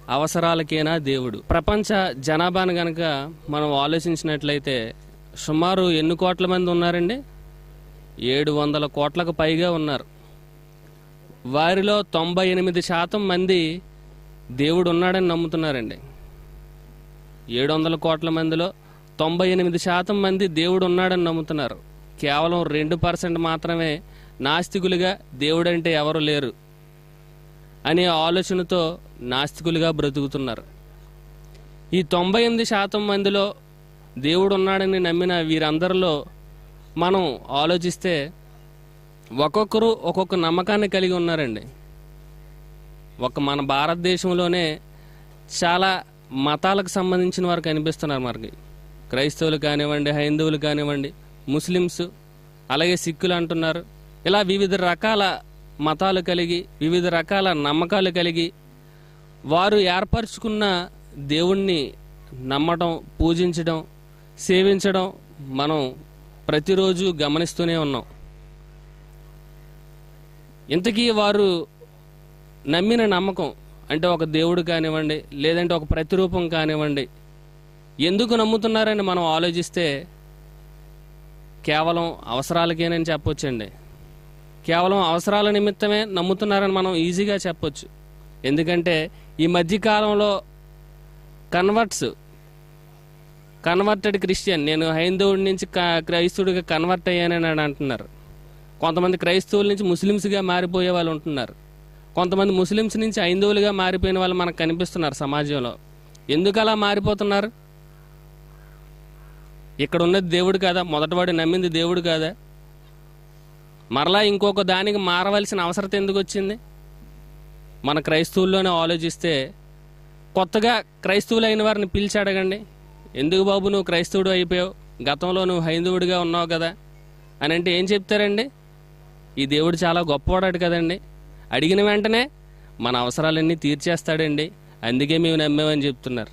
అవసరాలకేనా దేవుడు ప్రపంచ జనాభాను గనక మనం ఆలోచించినట్లయితే సుమారు ఎన్ని కోట్ల మంది ఉన్నారండి ఏడు వందల కోట్లకు పైగా ఉన్నారు వారిలో తొంభై ఎనిమిది శాతం మంది దేవుడు ఉన్నాడని నమ్ముతున్నారండి ఏడు వందల కోట్ల మందిలో తొంభై ఎనిమిది శాతం మంది దేవుడు ఉన్నాడని నమ్ముతున్నారు కేవలం రెండు పర్సెంట్ మాత్రమే నాస్తికులుగా దేవుడంటే ఎవరు లేరు అనే ఆలోచనతో నాస్తికులుగా బ్రతుకుతున్నారు ఈ తొంభై ఎనిమిది శాతం మందిలో దేవుడు ఉన్నాడని నమ్మిన వీరందరిలో మనం ఆలోచిస్తే ఒక్కొక్కరు ఒక్కొక్క నమ్మకాన్ని కలిగి ఉన్నారండి ఒక మన భారతదేశంలోనే చాలా మతాలకు సంబంధించిన వారు కనిపిస్తున్నారు మనకి క్రైస్తవులు కానివ్వండి హైందవులు కానివ్వండి ముస్లిమ్స్ అలాగే సిక్కులు అంటున్నారు ఇలా వివిధ రకాల మతాలు కలిగి వివిధ రకాల నమ్మకాలు కలిగి వారు ఏర్పరచుకున్న దేవుణ్ణి నమ్మడం పూజించడం సేవించడం మనం ప్రతిరోజు గమనిస్తూనే ఉన్నాం ఇంతకీ వారు నమ్మిన నమ్మకం అంటే ఒక దేవుడు కానివ్వండి లేదంటే ఒక ప్రతిరూపం కానివ్వండి ఎందుకు నమ్ముతున్నారని మనం ఆలోచిస్తే కేవలం అవసరాలకేనని చెప్పొచ్చండి కేవలం అవసరాల నిమిత్తమే నమ్ముతున్నారని మనం ఈజీగా చెప్పొచ్చు ఎందుకంటే ఈ మధ్యకాలంలో కన్వర్ట్స్ కన్వర్టెడ్ క్రిస్టియన్ నేను హైందవుడి నుంచి క- క్రైస్తవుడిగా కన్వర్ట్ అయ్యానని అని అంటున్నారు కొంతమంది క్రైస్తవుల నుంచి ముస్లిమ్స్గా మారిపోయే వాళ్ళు ఉంటున్నారు కొంతమంది ముస్లిమ్స్ నుంచి హైందవులుగా మారిపోయిన వాళ్ళు మనకు కనిపిస్తున్నారు సమాజంలో ఎందుకు అలా మారిపోతున్నారు ఇక్కడ ఉన్నది దేవుడు కాదా మొదటవాడు నమ్మింది దేవుడు కాదా మరలా ఇంకొక దానికి మారవలసిన అవసరం ఎందుకు వచ్చింది మన క్రైస్తవుల్లోనే ఆలోచిస్తే కొత్తగా క్రైస్తవులైన వారిని పిలిచి అడగండి ఎందుకు బాబు నువ్వు క్రైస్తవుడు అయిపోయావు గతంలో నువ్వు హైందవుడిగా ఉన్నావు కదా అని అంటే ఏం చెప్తారండి ఈ దేవుడు చాలా గొప్పవాడాడు కదండి అడిగిన వెంటనే మన అవసరాలన్నీ తీర్చేస్తాడండి అందుకే మేము నమ్మామని చెప్తున్నారు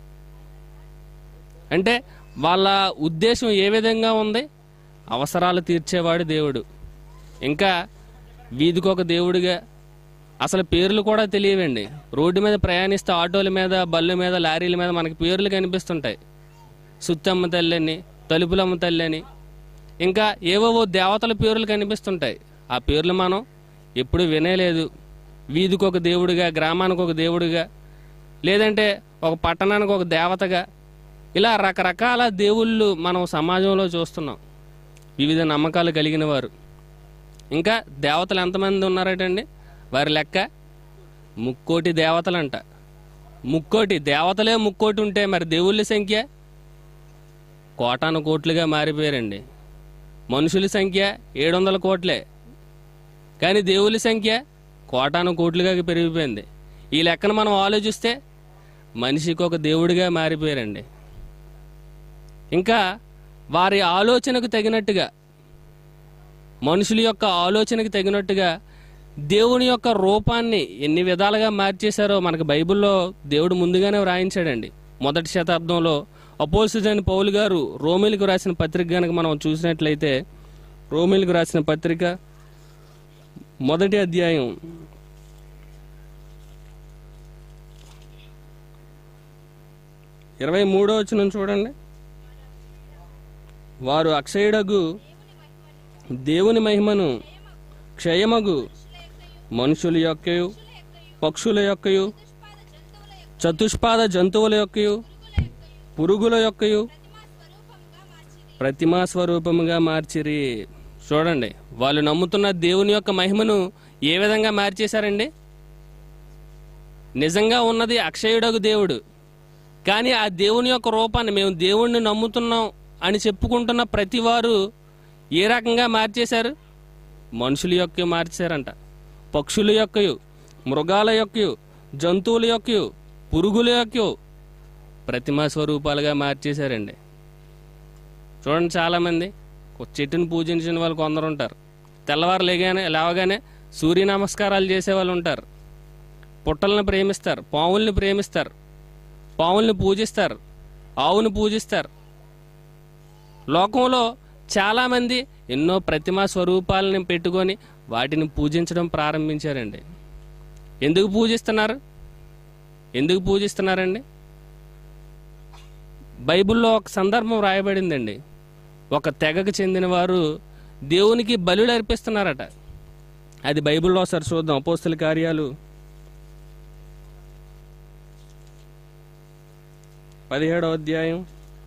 అంటే వాళ్ళ ఉద్దేశం ఏ విధంగా ఉంది అవసరాలు తీర్చేవాడు దేవుడు ఇంకా వీధికొక దేవుడిగా అసలు పేర్లు కూడా తెలియవండి రోడ్డు మీద ప్రయాణిస్తే ఆటోల మీద బళ్ళ మీద లారీల మీద మనకి పేర్లు కనిపిస్తుంటాయి సుత్తమ్మ తల్లి అని తలుపులమ్మ తల్లి అని ఇంకా ఏవేవో దేవతల పేర్లు కనిపిస్తుంటాయి ఆ పేర్లు మనం ఎప్పుడు వినేలేదు వీధికి ఒక దేవుడిగా గ్రామానికి ఒక దేవుడిగా లేదంటే ఒక పట్టణానికి ఒక దేవతగా ఇలా రకరకాల దేవుళ్ళు మనం సమాజంలో చూస్తున్నాం వివిధ నమ్మకాలు కలిగిన వారు ఇంకా దేవతలు ఎంతమంది ఉన్నారటండి వారి లెక్క ముక్కోటి దేవతలంట ముక్కోటి దేవతలే ముక్కోటి ఉంటే మరి దేవుళ్ళ సంఖ్య కోటాను కోట్లుగా మారిపోయారండి మనుషుల సంఖ్య ఏడు వందల కోట్లే కానీ దేవుళ్ళ సంఖ్య కోటాను కోట్లుగా పెరిగిపోయింది ఈ లెక్కన మనం ఆలోచిస్తే మనిషికి ఒక దేవుడిగా మారిపోయారండి ఇంకా వారి ఆలోచనకు తగినట్టుగా మనుషుల యొక్క ఆలోచనకు తగినట్టుగా దేవుని యొక్క రూపాన్ని ఎన్ని విధాలుగా మార్చేశారో మనకు బైబిల్లో దేవుడు ముందుగానే వ్రాయించాడండి మొదటి శతాబ్దంలో అపోసిజన్ పౌలు గారు రోమిలకు రాసిన పత్రిక కనుక మనం చూసినట్లయితే రోమిలకు రాసిన పత్రిక మొదటి అధ్యాయం ఇరవై మూడో వచ్చిన చూడండి వారు అక్షయుడగు దేవుని మహిమను క్షయమగు మనుషుల యొక్కయు పక్షుల యొక్కయు చతుష్పాద జంతువుల యొక్కయు పురుగుల యొక్కయు ప్రతిమా స్వరూపముగా మార్చిరి చూడండి వాళ్ళు నమ్ముతున్న దేవుని యొక్క మహిమను ఏ విధంగా మార్చేశారండి నిజంగా ఉన్నది అక్షయుడగు దేవుడు కానీ ఆ దేవుని యొక్క రూపాన్ని మేము దేవుణ్ణి నమ్ముతున్నాం అని చెప్పుకుంటున్న ప్రతి వారు ఏ రకంగా మార్చేశారు మనుషుల యొక్క మార్చారంట పక్షుల యొక్కయు మృగాల యొక్కయు జంతువుల యొక్కయు పురుగుల యొక్క ప్రతిమా స్వరూపాలుగా మార్చేశారండి చూడండి చాలామంది ఒక చెట్టుని పూజించిన వాళ్ళు కొందరు ఉంటారు తెల్లవారు లేగానే లేవగానే సూర్య నమస్కారాలు చేసే వాళ్ళు ఉంటారు పుట్టలను ప్రేమిస్తారు పావుల్ని ప్రేమిస్తారు పావుల్ని పూజిస్తారు ఆవుని పూజిస్తారు లోకంలో చాలామంది ఎన్నో ప్రతిమా స్వరూపాలని పెట్టుకొని వాటిని పూజించడం ప్రారంభించారండి ఎందుకు పూజిస్తున్నారు ఎందుకు పూజిస్తున్నారండి బైబిల్లో ఒక సందర్భం రాయబడిందండి ఒక తెగకు చెందిన వారు దేవునికి బలులు అర్పిస్తున్నారట అది బైబిల్లో ఒకసారి చూద్దాం అపోస్తుల కార్యాలు పదిహేడవ అధ్యాయం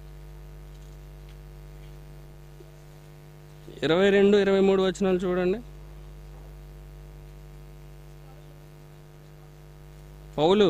ఇరవై రెండు ఇరవై మూడు వచనాలు చూడండి పౌలు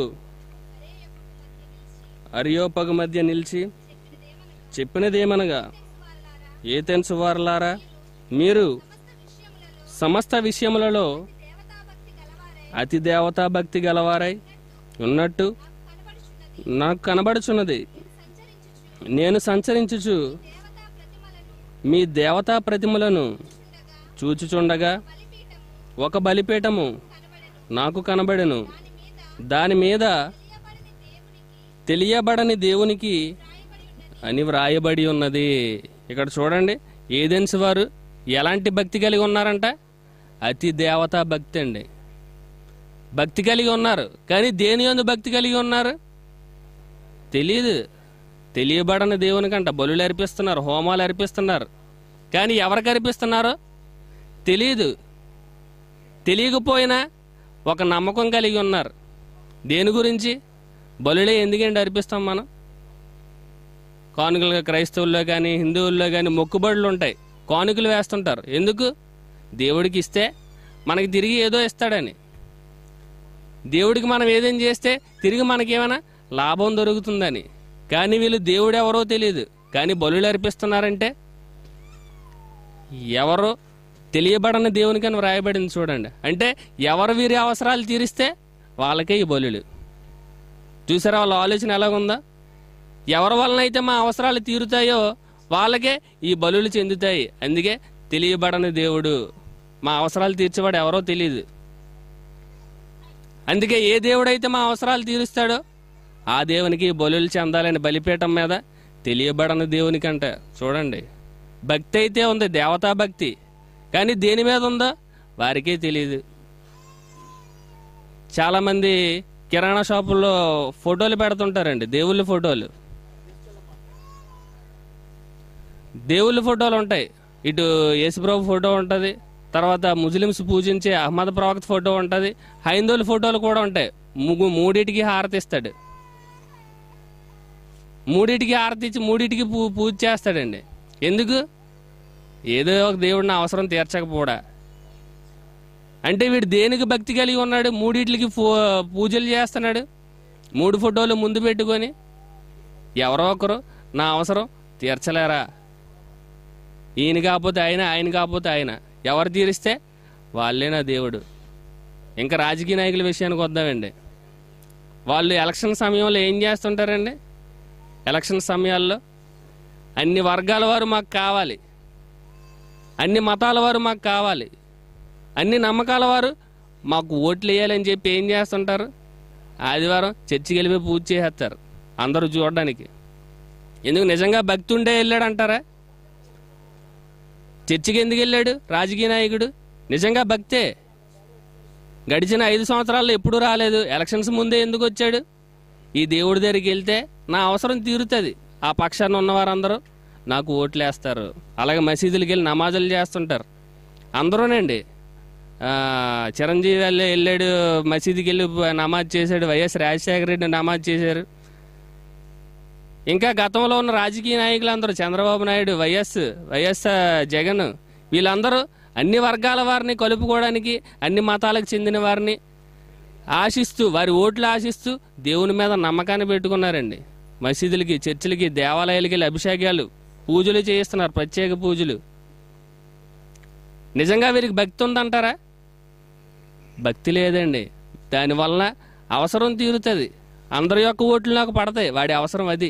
అరియోపగ మధ్య నిలిచి చెప్పినదేమనగా ఏ తెన్సు వారలారా మీరు సమస్త విషయములలో అతి దేవతా భక్తి గలవారై ఉన్నట్టు నాకు కనబడుచున్నది నేను సంచరించుచు మీ దేవతా ప్రతిమలను చూచుచుండగా ఒక బలిపీఠము నాకు కనబడెను దాని మీద తెలియబడని దేవునికి అని వ్రాయబడి ఉన్నది ఇక్కడ చూడండి ఏదెన్స్ వారు ఎలాంటి భక్తి కలిగి ఉన్నారంట అతి దేవతా భక్తి అండి భక్తి కలిగి ఉన్నారు కానీ దేని యందు భక్తి కలిగి ఉన్నారు తెలియదు తెలియబడని దేవునికంట బలులు అర్పిస్తున్నారు హోమాలు అర్పిస్తున్నారు కానీ ఎవరికి అర్పిస్తున్నారో తెలియదు తెలియకపోయినా ఒక నమ్మకం కలిగి ఉన్నారు దేని గురించి బలులే ఎందుకండి అర్పిస్తాం మనం కానుకలుగా క్రైస్తవుల్లో కానీ హిందువుల్లో కానీ మొక్కుబడులు ఉంటాయి కానుకలు వేస్తుంటారు ఎందుకు దేవుడికి ఇస్తే మనకి తిరిగి ఏదో ఇస్తాడని దేవుడికి మనం ఏదేం చేస్తే తిరిగి మనకేమైనా లాభం దొరుకుతుందని కానీ వీళ్ళు దేవుడు ఎవరో తెలియదు కానీ బలులు అర్పిస్తున్నారంటే ఎవరో తెలియబడని దేవునికని వ్రాయబడింది చూడండి అంటే ఎవరు వీరి అవసరాలు తీరిస్తే వాళ్ళకే ఈ బలులు చూసారా వాళ్ళ ఆలోచన ఎలాగుందా ఎవరి వలన అయితే మా అవసరాలు తీరుతాయో వాళ్ళకే ఈ బలులు చెందుతాయి అందుకే తెలియబడని దేవుడు మా అవసరాలు తీర్చేవాడు ఎవరో తెలియదు అందుకే ఏ దేవుడైతే మా అవసరాలు తీరుస్తాడో ఆ దేవునికి బలులు చెందాలని బలిపీఠం మీద తెలియబడని దేవునికంట చూడండి భక్తి అయితే ఉంది దేవతా భక్తి కానీ దేని మీద ఉందో వారికే తెలియదు చాలామంది కిరాణా షాపుల్లో ఫోటోలు పెడుతుంటారండి దేవుళ్ళ ఫోటోలు దేవుళ్ళ ఫోటోలు ఉంటాయి ఇటు యేసుప్రభు ఫోటో ఉంటుంది తర్వాత ముస్లిమ్స్ పూజించే అహ్మద్ ప్రవక్త ఫోటో ఉంటుంది హైందవుల ఫోటోలు కూడా ఉంటాయి ముగ్గు మూడిటికి హారతి ఇస్తాడు మూడిటికి హారతి ఇచ్చి మూడిటికి పూ పూజ చేస్తాడండి ఎందుకు ఏదో ఒక దేవుడు నా అవసరం తీర్చకపోడా అంటే వీడు దేనికి భక్తి కలిగి ఉన్నాడు మూడిట్లకి ఫో- పూజలు చేస్తున్నాడు మూడు ఫోటోలు ముందు పెట్టుకొని ఎవరో ఒకరు నా అవసరం తీర్చలేరా ఈయన కాకపోతే ఆయన ఆయన కాకపోతే ఆయన ఎవరు తీరిస్తే వాళ్ళే నా దేవుడు ఇంకా రాజకీయ నాయకుల విషయానికి వద్దామండి వాళ్ళు ఎలక్షన్ సమయంలో ఏం చేస్తుంటారండి ఎలక్షన్ సమయాల్లో అన్ని వర్గాల వారు మాకు కావాలి అన్ని మతాల వారు మాకు కావాలి అన్ని నమ్మకాల వారు మాకు ఓట్లు వేయాలని చెప్పి ఏం చేస్తుంటారు ఆదివారం చర్చికి వెళ్ళిపోయి పూజ చేసేస్తారు అందరూ చూడడానికి ఎందుకు నిజంగా భక్తి ఉండే వెళ్ళాడంటారా చర్చికి ఎందుకు వెళ్ళాడు రాజకీయ నాయకుడు నిజంగా భక్తే గడిచిన ఐదు సంవత్సరాల్లో ఎప్పుడు రాలేదు ఎలక్షన్స్ ముందే ఎందుకు వచ్చాడు ఈ దేవుడి దగ్గరికి వెళ్తే నా అవసరం తీరుతుంది ఆ పక్షాన ఉన్నవారందరూ నాకు ఓట్లు వేస్తారు అలాగే మసీదులకి వెళ్ళి నమాజులు చేస్తుంటారు అందరూనండి ఆ, చిరంజీవి వెళ్ళి వెళ్ళాడు మసీదుకి వెళ్ళి నమాజ్ చేశాడు వైఎస్ రాజశేఖర రెడ్డి నమాజ్ చేశారు ఇంకా గతంలో ఉన్న రాజకీయ నాయకులందరూ చంద్రబాబు నాయుడు వైఎస్ వైఎస్ జగన్ వీళ్ళందరూ అన్ని వర్గాల వారిని కలుపుకోవడానికి అన్ని మతాలకు చెందిన వారిని ఆశిస్తూ వారి ఓట్లు ఆశిస్తూ దేవుని మీద నమ్మకాన్ని పెట్టుకున్నారండి మసీదులకి చర్చిలకి దేవాలయాలకి వెళ్ళి అభిషేకాలు పూజలు చేయిస్తున్నారు ప్రత్యేక పూజలు నిజంగా వీరికి భక్తి ఉందంటారా భక్తి లేదండి దానివల్ల అవసరం తీరుతుంది అందరి యొక్క ఓట్లు నాకు పడతాయి వాడి అవసరం అది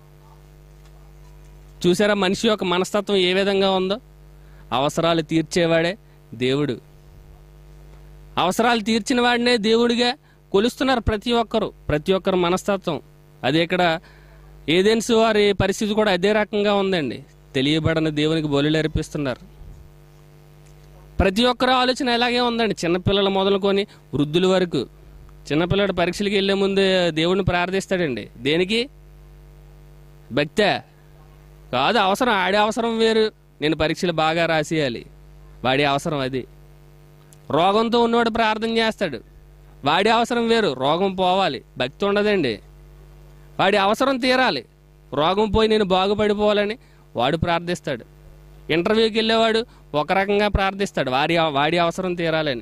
చూసారా మనిషి యొక్క మనస్తత్వం ఏ విధంగా ఉందో అవసరాలు తీర్చేవాడే దేవుడు అవసరాలు తీర్చిన వాడినే దేవుడిగా కొలుస్తున్నారు ప్రతి ఒక్కరు ప్రతి ఒక్కరు మనస్తత్వం అది ఇక్కడ ఏదెన్స్ వారి పరిస్థితి కూడా అదే రకంగా ఉందండి తెలియబడని దేవునికి బలులు అర్పిస్తున్నారు ప్రతి ఒక్కరు ఆలోచన ఇలాగే ఉందండి చిన్నపిల్లలు మొదలుకొని వృద్ధుల వరకు చిన్నపిల్లడు పరీక్షలకి వెళ్ళే ముందు దేవుడిని ప్రార్థిస్తాడండి దేనికి భక్తే కాదు అవసరం ఆడి అవసరం వేరు నేను పరీక్షలు బాగా రాసేయాలి వాడి అవసరం అది రోగంతో ఉన్నవాడు ప్రార్థన చేస్తాడు వాడి అవసరం వేరు రోగం పోవాలి భక్తి ఉండదండి వాడి అవసరం తీరాలి రోగం పోయి నేను బాగుపడిపోవాలని వాడు ప్రార్థిస్తాడు ఇంటర్వ్యూకి వెళ్ళేవాడు ఒక రకంగా ప్రార్థిస్తాడు వాడి వాడి అవసరం తీరాలని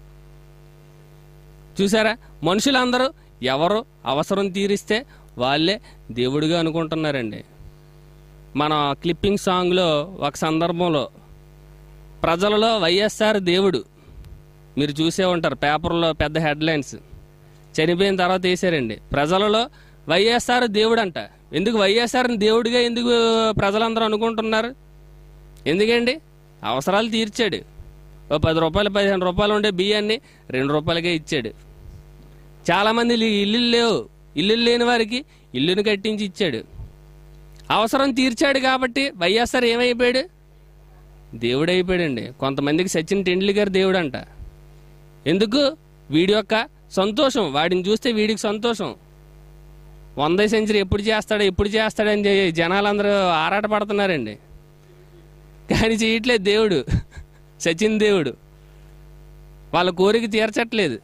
చూసారా మనుషులందరూ ఎవరు అవసరం తీరిస్తే వాళ్ళే దేవుడిగా అనుకుంటున్నారండి మన క్లిప్పింగ్ సాంగ్లో ఒక సందర్భంలో ప్రజలలో వైఎస్ఆర్ దేవుడు మీరు చూసే ఉంటారు పేపర్లో పెద్ద హెడ్లైన్స్ చనిపోయిన తర్వాత వేసారండి ప్రజలలో వైఎస్ఆర్ దేవుడు అంట ఎందుకు వైఎస్ఆర్ని దేవుడిగా ఎందుకు ప్రజలందరూ అనుకుంటున్నారు ఎందుకండి అవసరాలు తీర్చాడు ఓ పది రూపాయలు పదిహేను రూపాయలు ఉండే బియ్యాన్ని రెండు రూపాయలకే ఇచ్చాడు చాలామంది ఇల్లు లేవు ఇల్లు లేని వారికి ఇల్లుని కట్టించి ఇచ్చాడు అవసరం తీర్చాడు కాబట్టి వైఎస్ఆర్ ఏమైపోయాడు దేవుడు అయిపోయాడండి కొంతమందికి సచిన్ టెండూల్కర్ దేవుడు అంట ఎందుకు వీడి యొక్క సంతోషం వాడిని చూస్తే వీడికి సంతోషం వంద సెంచరీ ఎప్పుడు చేస్తాడో ఎప్పుడు చేస్తాడని చెప్పి జనాలందరూ ఆరాటపడుతున్నారండి కానీ చేయట్లేదు దేవుడు సచిన్ దేవుడు వాళ్ళ కోరిక తీర్చట్లేదు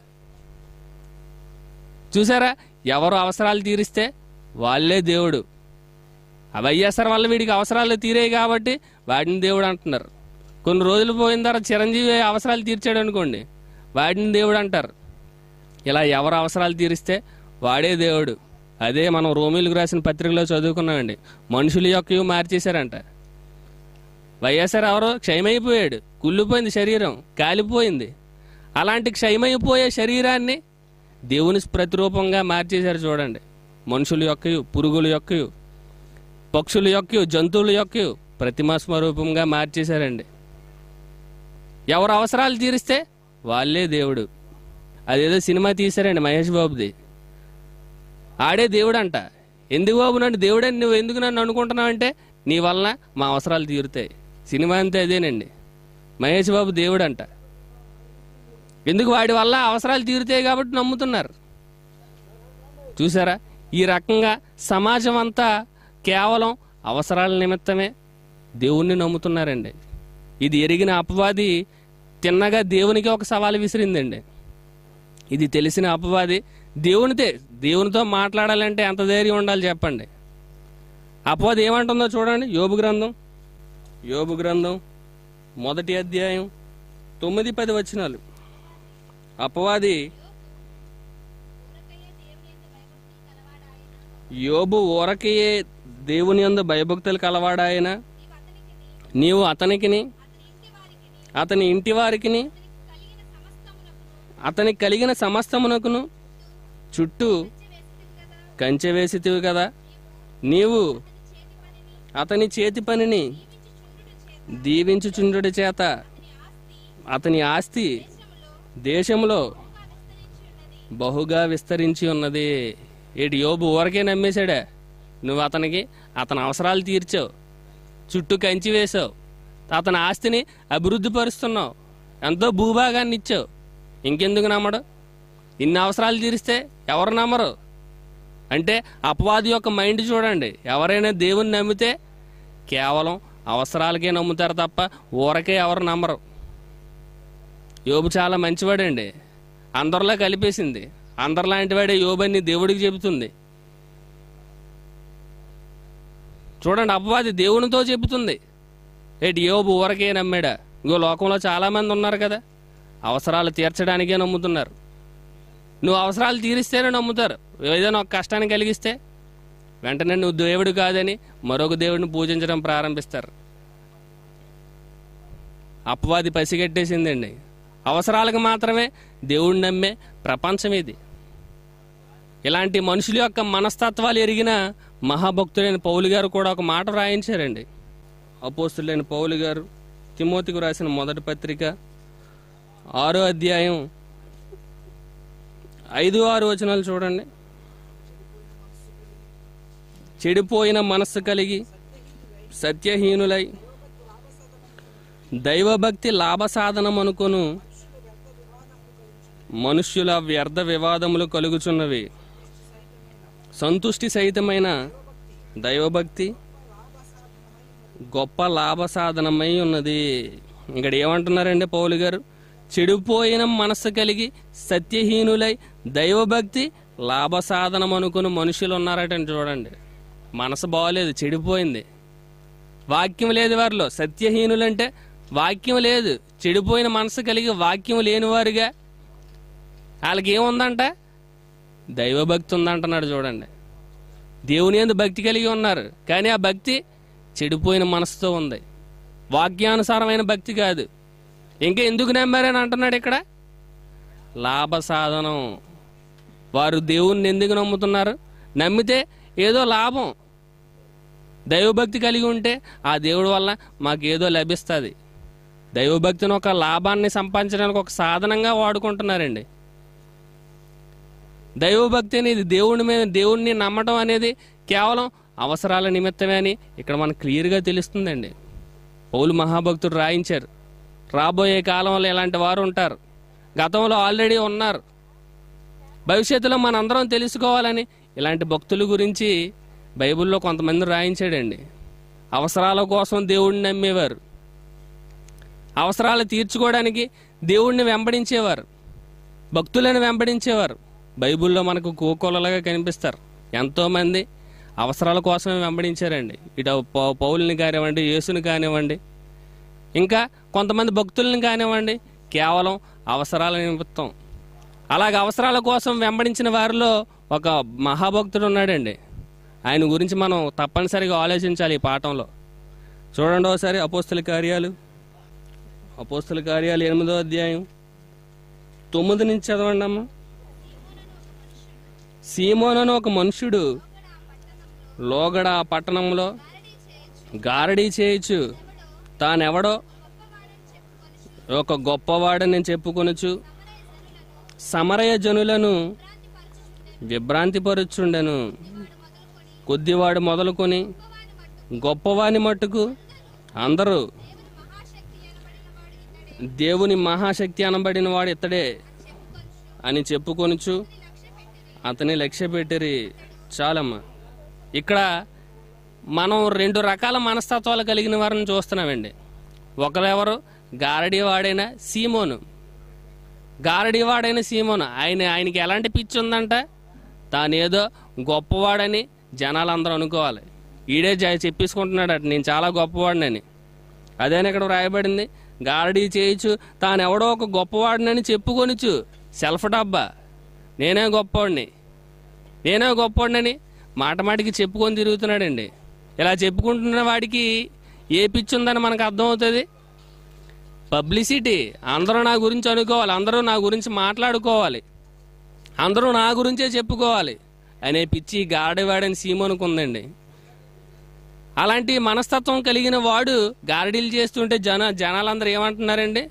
చూసారా ఎవరు అవసరాలు తీరిస్తే వాళ్ళే దేవుడు ఆ వైఎస్ఆర్ వల్ల వీడికి అవసరాలు తీరాయి కాబట్టి వాడిని దేవుడు అంటున్నారు కొన్ని రోజులు పోయిన తర్వాత చిరంజీవి అవసరాలు తీర్చాడు అనుకోండి వాడిని దేవుడు అంటారు ఇలా ఎవరు అవసరాలు తీరిస్తే వాడే దేవుడు అదే మనం రోమిలకు రాసిన పత్రికలో చదువుకున్నామండి మనుషుల యొక్క మార్చేశారంట వైఎస్ఆర్ ఎవరో క్షయమైపోయాడు కుళ్ళిపోయింది శరీరం కాలిపోయింది అలాంటి క్షయమైపోయే శరీరాన్ని దేవుని ప్రతిరూపంగా మార్చేశారు చూడండి మనుషుల యొక్కయు పురుగుల యొక్కయు పక్షుల యొక్కయు జంతువుల యొక్కయు ప్రతిమా స్వరూపంగా మార్చేశారండి ఎవరు అవసరాలు తీరిస్తే వాళ్ళే దేవుడు అదేదో సినిమా తీశారండి మహేష్ బాబుది ఆడే దేవుడు అంట ఎందుకు బాబు నన్ను దేవుడని నువ్వు ఎందుకు నన్ను అనుకుంటున్నావు అంటే నీ వలన మా అవసరాలు తీరుతాయి సినిమా అంతే అదేనండి మహేష్ బాబు దేవుడు అంట ఎందుకు వాడి వల్ల అవసరాలు తీరుతాయి కాబట్టి నమ్ముతున్నారు చూసారా ఈ రకంగా సమాజం అంతా కేవలం అవసరాల నిమిత్తమే దేవుణ్ణి నమ్ముతున్నారండి ఇది ఎరిగిన అపవాది తిన్నగా దేవునికి ఒక సవాల్ విసిరిందండి ఇది తెలిసిన అపవాది దేవునితే దేవునితో మాట్లాడాలంటే ఎంత ధైర్యం ఉండాలి చెప్పండి అపవాది ఏమంటుందో చూడండి యోబు గ్రంథం యోబు గ్రంథం మొదటి అధ్యాయం తొమ్మిది పది వచనాలు అపవాది యోబు ఊరకయే దేవుని యందు భయభక్తులు కలవాడాయన నీవు అతనికిని అతని ఇంటి వారికిని అతనికి కలిగిన సమస్తమునకును చుట్టూ కంచె వేసితివి కదా నీవు అతని చేతి పనిని దీవించుచుండుడి చేత అతని ఆస్తి దేశంలో బహుగా విస్తరించి ఉన్నది ఏటి యోబు ఊరకే నమ్మేశాడా నువ్వు అతనికి అతని అవసరాలు తీర్చావు చుట్టూ కంచి వేసావు అతని ఆస్తిని అభివృద్ధి పరుస్తున్నావు ఎంతో భూభాగాన్ని ఇచ్చావు ఇంకెందుకు నమ్మడు ఇన్ని అవసరాలు తీరిస్తే ఎవరు నమ్మరు అంటే అపవాది యొక్క మైండ్ చూడండి ఎవరైనా దేవుని నమ్మితే కేవలం అవసరాలకే నమ్ముతారు తప్ప ఊరకే ఎవరు నమ్మరు యోబు చాలా మంచివాడండి అందరిలో కలిపేసింది అందరిలాంటి వాడే యోబని దేవుడికి చెబుతుంది చూడండి అపవాది దేవునితో చెబుతుంది ఏటి యోబు ఊరకే నమ్మాడా ఇంకో లోకంలో చాలా మంది ఉన్నారు కదా అవసరాలు తీర్చడానికే నమ్ముతున్నారు నువ్వు అవసరాలు తీరిస్తేనే నమ్ముతారు ఏదైనా ఒక కష్టాన్ని కలిగిస్తే వెంటనే నువ్వు దేవుడు కాదని మరొక దేవుడిని పూజించడం ప్రారంభిస్తారు అపవాది పసిగట్టేసిందండి అవసరాలకు మాత్రమే దేవుడిని నమ్మే ప్రపంచం ఇది ఇలాంటి మనుషుల యొక్క మనస్తత్వాలు ఎరిగిన మహాభక్తులైన పౌలు గారు కూడా ఒక మాట రాయించారండి అపోస్తులైన పౌలు గారు తిమోతికి రాసిన మొదటి పత్రిక ఆరో అధ్యాయం ఐదు ఆరు వచనాలు చూడండి చెడిపోయిన మనస్సు కలిగి సత్యహీనులై దైవభక్తి లాభ సాధనం అనుకొను మనుష్యుల వ్యర్థ వివాదములు కలుగుచున్నవి సంతుష్టి సహితమైన దైవభక్తి గొప్ప లాభ సాధనమై ఉన్నది ఇక్కడ ఏమంటున్నారండి పౌలు గారు చెడిపోయిన మనస్సు కలిగి సత్యహీనులై దైవభక్తి లాభ సాధనం అనుకుని మనుషులు ఉన్నారటండి చూడండి మనసు బాగోలేదు చెడిపోయింది వాక్యం లేదు వారిలో సత్యహీనులంటే వాక్యం లేదు చెడిపోయిన మనసు కలిగి వాక్యం లేనివారుగా వాళ్ళకి ఏముందంట దైవభక్తి ఉందంటున్నాడు చూడండి దేవుని ఎందు భక్తి కలిగి ఉన్నారు కానీ ఆ భక్తి చెడిపోయిన మనసుతో ఉంది వాక్యానుసారమైన భక్తి కాదు ఇంకా ఎందుకు నమ్మారని అంటున్నాడు ఇక్కడ లాభ సాధనం వారు దేవుణ్ణి ఎందుకు నమ్ముతున్నారు నమ్మితే ఏదో లాభం దైవభక్తి కలిగి ఉంటే ఆ దేవుడి వల్ల మాకు ఏదో లభిస్తుంది దైవభక్తిని ఒక లాభాన్ని సంపాదించడానికి ఒక సాధనంగా వాడుకుంటున్నారండి దైవభక్తి అనేది దేవుని మీద దేవుణ్ణి నమ్మటం అనేది కేవలం అవసరాల నిమిత్తమే అని ఇక్కడ మనకు క్లియర్గా తెలుస్తుందండి పౌలు మహాభక్తుడు రాయించారు రాబోయే కాలంలో ఇలాంటి వారు ఉంటారు గతంలో ఆల్రెడీ ఉన్నారు భవిష్యత్తులో మనందరం తెలుసుకోవాలని ఇలాంటి భక్తుల గురించి బైబిల్లో కొంతమంది రాయించాడండి అవసరాల కోసం దేవుడిని నమ్మేవారు అవసరాలు తీర్చుకోవడానికి దేవుణ్ణి వెంబడించేవారు భక్తులను వెంబడించేవారు బైబిల్లో మనకు కోకొలలుగా కనిపిస్తారు ఎంతోమంది అవసరాల కోసమే వెంబడించారండి ఇటు పౌ- పౌలుని కానివ్వండి యేసుని కానివ్వండి ఇంకా కొంతమంది భక్తులను కానివ్వండి కేవలం అవసరాల నిమిత్తం అలాగ అవసరాల కోసం వెంబడించిన వారిలో ఒక మహాభక్తుడు ఉన్నాడండి ఆయన గురించి మనం తప్పనిసరిగా ఆలోచించాలి ఈ పాఠంలో చూడండి ఒకసారి అపోస్తుల కార్యాలు అపోస్తుల కార్యాలు ఎనిమిదో అధ్యాయం తొమ్మిది నుంచి చదవండి అమ్మా సీమోనను ఒక మనుషుడు లోగడ ఆ పట్టణంలో గారడీ చేయొచ్చు తానెవడో ఒక గొప్పవాడని చెప్పుకొనుచు సమరయ జనులను విభ్రాంతిపరుచుండెను కొద్దివాడు మొదలుకొని గొప్పవాని మట్టుకు అందరూ దేవుని మహాశక్తి అనబడిన వాడు ఇతడే అని చెప్పుకొనుచు అతని లక్ష్య పెట్టిరి చాలమ్మా ఇక్కడ మనం రెండు రకాల మనస్తత్వాలు కలిగిన వారిని చూస్తున్నామండి ఒకరెవరు గారడీ వాడైన సీమోను గారడీ వాడైన సీమోను ఆయన ఆయనకి ఎలాంటి పిచ్చి ఉందంట తానేదో గొప్పవాడని జనాలందరూ అనుకోవాలి ఈడే జ- చెప్పేసుకుంటున్నాడట నేను చాలా గొప్పవాడినని అదేనా ఇక్కడ వ్రాయబడింది గారడీ చేయొచ్చు తానెవడో ఒక గొప్పవాడినని చెప్పుకొనిచ్చు సెల్ఫ్ డబ్బా నేనే గొప్పవాడిని నేనే గొప్పవాడినని మాట మాటికి చెప్పుకొని తిరుగుతున్నాడండి ఇలా చెప్పుకుంటున్న వాడికి ఏ పిచ్చి ఉందని మనకు అర్థమవుతుంది పబ్లిసిటీ అందరూ నా గురించి అనుకోవాలి అందరూ నా గురించి మాట్లాడుకోవాలి అందరూ నా గురించే చెప్పుకోవాలి అనే పిచ్చి గారడివాడని సీమోనుకు ఉందండి అలాంటి మనస్తత్వం కలిగిన వాడు గారడీలు చేస్తుంటే జన జనాలందరూ ఏమంటున్నారండి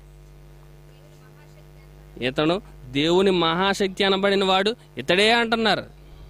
ఇతను దేవుని మహాశక్తి అనబడిన వాడు ఇతడే అంటున్నారు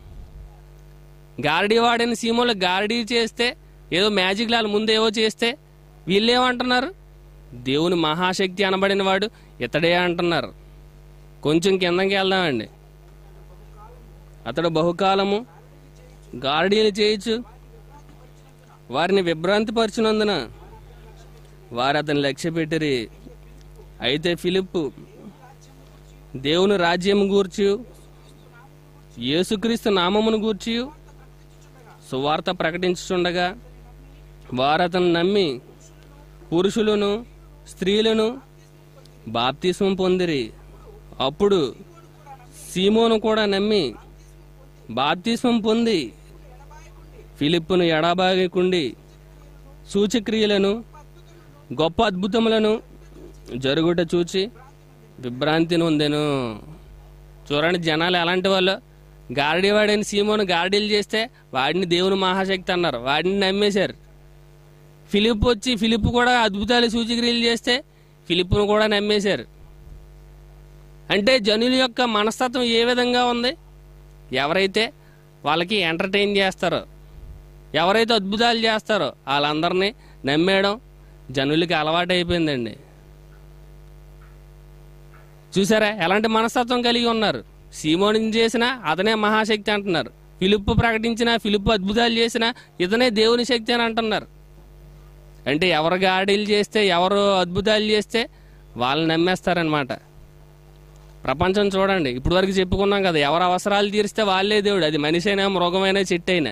గారడీ వాడని సీమోలో గారడీ చేస్తే ఏదో మ్యాజిక్ లాల్ ముందేవో చేస్తే వీళ్ళేమంటున్నారు దేవుని మహాశక్తి అనబడిన వాడు ఇతడే అంటున్నారు కొంచెం కిందకి వెళ్దామండి అతడు బహుకాలము గారడీలు చేయొచ్చు వారిని విభ్రాంతిపరిచినందున వారు అతని లక్ష్య పెట్టిరి అయితే ఫిలిప్పు దేవుని రాజ్యము గూర్చి యేసుక్రీస్తు నామమును గూర్చి సువార్త ప్రకటించుచుండగా వారు అతను నమ్మి పురుషులను స్త్రీలను బాప్తిస్మం పొందిరి అప్పుడు సీమోను కూడా నమ్మి బాప్తిస్మం పొంది ఫిలిప్పును ఎడబాగికుండి సూచక్రియలను గొప్ప అద్భుతములను జరుగుట చూచి విభ్రాంతి నొందెను చూడండి జనాలు ఎలాంటి వాళ్ళు గారడీ వాడని సీమోను గారడీలు చేస్తే వాడిని దేవుని మహాశక్తి అన్నారు వాడిని నమ్మేశారు ఫిలిప్ వచ్చి ఫిలిప్ కూడా అద్భుతాలు సూచక్రియలు చేస్తే ఫిలిప్ను కూడా నమ్మేశారు అంటే జనుల యొక్క మనస్తత్వం ఏ విధంగా ఉంది ఎవరైతే వాళ్ళకి ఎంటర్టైన్ చేస్తారో ఎవరైతే అద్భుతాలు చేస్తారో వాళ్ళందరినీ నమ్మేయడం జనులకి అలవాటు అయిపోయిందండి చూసారా ఎలాంటి మనస్తత్వం కలిగి ఉన్నారు సీమోని చేసిన అతనే మహాశక్తి అంటున్నారు ఫిలిప్పు ప్రకటించిన ఫిలిప్పు అద్భుతాలు చేసిన ఇతనే దేవుని శక్తి అని అంటున్నారు అంటే ఎవరు గాడీలు చేస్తే ఎవరు అద్భుతాలు చేస్తే వాళ్ళని నమ్మేస్తారనమాట ప్రపంచం చూడండి ఇప్పుడు వరకు చెప్పుకున్నాం కదా ఎవరు అవసరాలు తీరిస్తే వాళ్ళే దేవుడు అది మనిషి అయినా మృగమైనా చెట్టు అయినా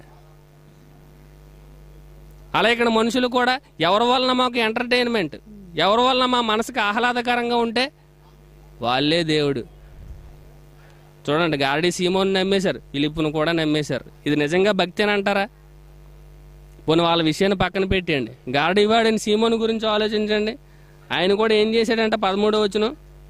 అలా ఇక్కడ మనుషులు కూడా ఎవరి వలన మాకు ఎంటర్టైన్మెంట్ ఎవరి వలన మా మనసుకు ఆహ్లాదకరంగా ఉంటే వాళ్ళే దేవుడు చూడండి గారడీ సీమోని నమ్మేశారు ఫిలిప్పును కూడా నమ్మేశారు ఇది నిజంగా భక్తి అని అంటారా పోనీ వాళ్ళ విషయాన్ని పక్కన పెట్టేయండి గారడీ వాడిని సీమోని గురించి ఆలోచించండి ఆయన కూడా ఏం చేశాడంట పదమూడో వచ్చును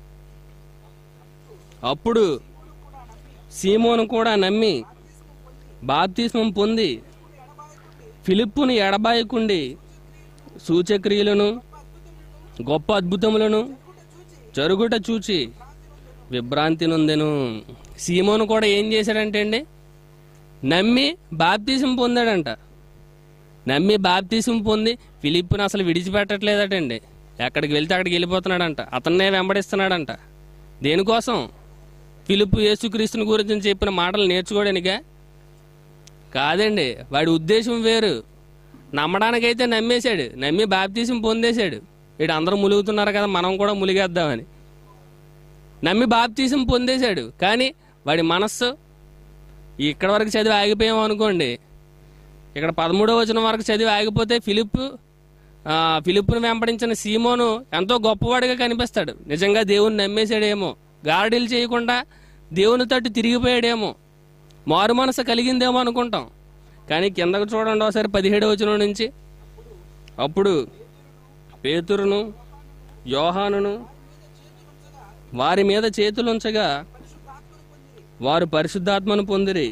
అప్పుడు సీమోను కూడా నమ్మి బాప్తిస్మం పొంది ఫిలిప్పును ఎడబాయకుండి సూచక్రియలను గొప్ప అద్భుతములను జరుగుట చూచి విభ్రాంతి నొందెను సీమోను కూడా ఏం చేశాడంటే అండి నమ్మి బాప్తీసం పొందాడంట నమ్మి బాప్తీసం పొంది ఫిలిప్పుని అసలు విడిచిపెట్టట్లేదటండి ఎక్కడికి వెళ్తే అక్కడికి వెళ్ళిపోతున్నాడంట అతన్నే వెంబడిస్తున్నాడంట దేనికోసం ఫిలిప్పు యేసుక్రీస్తుని గురించి చెప్పిన మాటలు నేర్చుకోవడానికా కాదండి వాడి ఉద్దేశం వేరు నమ్మడానికైతే నమ్మేశాడు నమ్మి బాప్తీసం పొందేశాడు వీడు అందరూ ములుగుతున్నారు కదా మనం కూడా ములిగేద్దామని నమ్మి బాప్తీసం పొందేశాడు కానీ వాడి మనస్సు ఇక్కడ వరకు చదివి ఆగిపోయాం అనుకోండి ఇక్కడ పదమూడవ వచనం వరకు చదివి ఆగిపోతే ఫిలిప్ ఆ, ఫిలిప్పును వెంబడించిన సీమోను ఎంతో గొప్పవాడిగా కనిపిస్తాడు నిజంగా దేవుని నమ్మేశాడేమో గారడీలు చేయకుండా దేవుని తట్టు తిరిగిపోయాడేమో మారు మనసు కలిగిందేమో అనుకుంటాం కానీ కిందకు చూడండి ఒకసారి పదిహేడు వచనం నుంచి అప్పుడు పేతురును యోహానును వారి మీద చేతులుంచగా వారు పరిశుద్ధాత్మను పొందిరి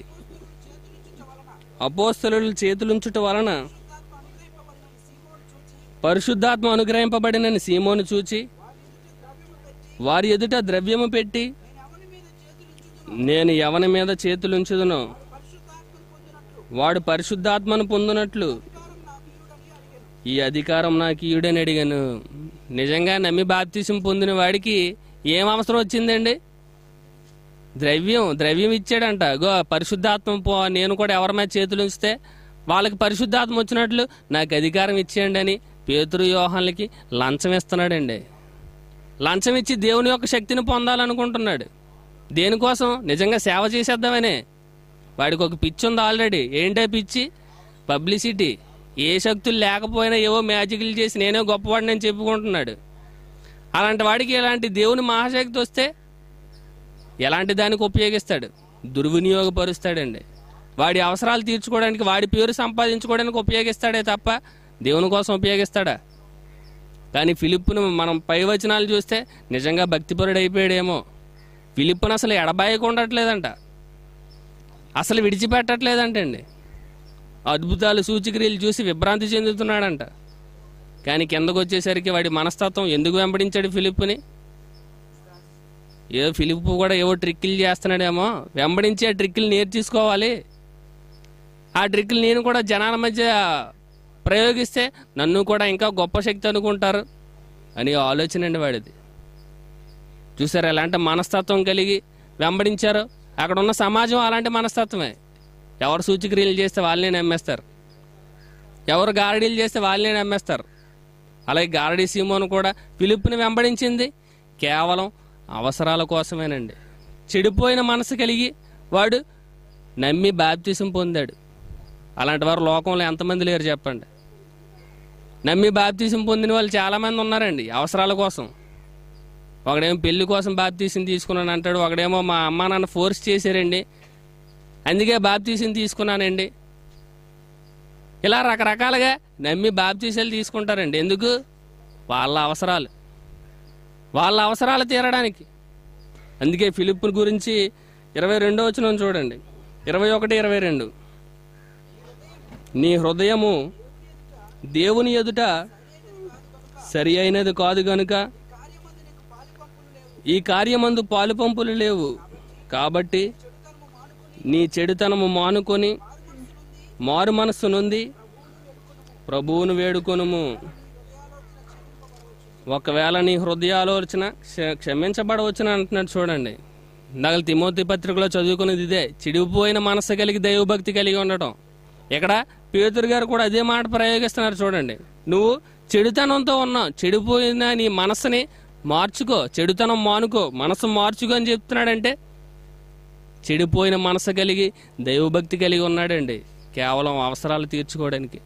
అపోస్తలు చేతులుంచుట వలన పరిశుద్ధాత్మ అనుగ్రహింపబడినని సీమోను చూచి వారి ఎదుట ద్రవ్యము పెట్టి నేను ఎవని మీద చేతులుంచుదునో వాడు పరిశుద్ధాత్మను పొందినట్లు ఈ అధికారం నాకు ఈయుడని అడిగాను నిజంగా నమ్మి బాప్తీసం పొందిన వాడికి ఏం అవసరం వచ్చిందండి ద్రవ్యం ద్రవ్యం ఇచ్చాడంట గో పరిశుద్ధాత్మ పో నేను కూడా ఎవరి మీద చేతులు ఉంచితే వాళ్ళకి పరిశుద్ధాత్మ వచ్చినట్లు నాకు అధికారం ఇచ్చేయండి అని పేతురు యోహాన్లకి లంచం ఇస్తున్నాడండి లంచం ఇచ్చి దేవుని యొక్క శక్తిని పొందాలనుకుంటున్నాడు దేనికోసం నిజంగా సేవ చేసేద్దామనే వాడికి ఒక పిచ్చి ఉంది ఆల్రెడీ ఏంటో పిచ్చి పబ్లిసిటీ ఏ శక్తులు లేకపోయినా ఏవో మ్యాజిక్లు చేసి నేనే గొప్పవాడిని అని చెప్పుకుంటున్నాడు అలాంటి వాడికి ఇలాంటి దేవుని మహాశక్తి వస్తే ఎలాంటి దానికి ఉపయోగిస్తాడు దుర్వినియోగపరుస్తాడండి వాడి అవసరాలు తీర్చుకోవడానికి వాడి పేరు సంపాదించుకోవడానికి ఉపయోగిస్తాడే తప్ప దేవుని కోసం ఉపయోగిస్తాడా కానీ ఫిలిప్పును మనం పై వచనాలు చూస్తే నిజంగా భక్తిపరుడు అయిపోయాడేమో ఫిలిప్పును అసలు ఎడబాయకుండట్లేదంట అసలు విడిచిపెట్టట్లేదంటండి అద్భుతాలు సూచిక్రియలు చూసి విభ్రాంతి చెందుతున్నాడంట కానీ కిందకు వచ్చేసరికి వాడి మనస్తత్వం ఎందుకు వెంబడించాడు ఫిలిప్పుని ఏదో ఫిలిప్ కూడా ఏవో ట్రిక్కులు చేస్తున్నాడేమో వెంబడించి ఆ ట్రిక్కులు నేర్చేసుకోవాలి ఆ ట్రిక్కులు నేను కూడా జనాల మధ్య ప్రయోగిస్తే నన్ను కూడా ఇంకా గొప్ప శక్తి అనుకుంటారు అని ఆలోచన అండి వాడిది చూసారు ఎలాంటి మనస్తత్వం కలిగి వెంబడించారో అక్కడ ఉన్న సమాజం అలాంటి మనస్తత్వమే ఎవరు సూచక్రియలు చేస్తే వాళ్ళనే నమ్మేస్తారు ఎవరు గారడీలు చేస్తే వాళ్ళనే నమ్మేస్తారు అలాగే గారడీ సీమోను కూడా పిలుపుని వెంబడించింది కేవలం అవసరాల కోసమేనండి చెడిపోయిన మనసు కలిగి వాడు నమ్మి బాప్తిసం పొందాడు అలాంటి వారు లోకంలో ఎంతమంది లేరు చెప్పండి నమ్మి బాప్తీసం పొందిన వాళ్ళు చాలామంది ఉన్నారండి అవసరాల కోసం ఒకడేమో పెళ్లి కోసం బాప్తీసం తీసుకున్నాను అంటాడు ఒకడేమో మా అమ్మా నాన్న ఫోర్స్ చేశారండి అందుకే బాప్తీసం తీసుకున్నానండి ఇలా రకరకాలుగా నమ్మి బాప్తీసాలు తీసుకుంటారండి ఎందుకు వాళ్ళ అవసరాలు వాళ్ళ అవసరాలు తీరడానికి అందుకే ఫిలిప్ గురించి ఇరవై రెండో వచ్చిన చూడండి ఇరవై ఒకటి ఇరవై రెండు నీ హృదయము దేవుని ఎదుట సరి అయినది కాదు గనుక ఈ కార్యమందు పాలు పంపులు లేవు కాబట్టి నీ చెడుతనము మానుకొని మారు మనస్సు నుండి ప్రభువును వేడుకొనుము ఒకవేళ నీ హృదయాలోచన క్ష- క్షమించబడవచ్చును అంటున్నాడు చూడండి నగలు తిమోతి పత్రికలో చదువుకునేది ఇదే చిడిపోయిన మనస్సు కలిగి దైవభక్తి కలిగి ఉండటం ఇక్కడ పేతురు గారు కూడా అదే మాట ప్రయోగిస్తున్నారు చూడండి నువ్వు చెడుతనంతో ఉన్నావు చెడిపోయిన నీ మనస్సుని మార్చుకో చెడుతనం మానుకో మనసు మార్చుకో అని చెప్తున్నాడంటే చెడిపోయిన మనసు కలిగి దైవభక్తి కలిగి ఉన్నాడండి కేవలం అవసరాలు తీర్చుకోవడానికి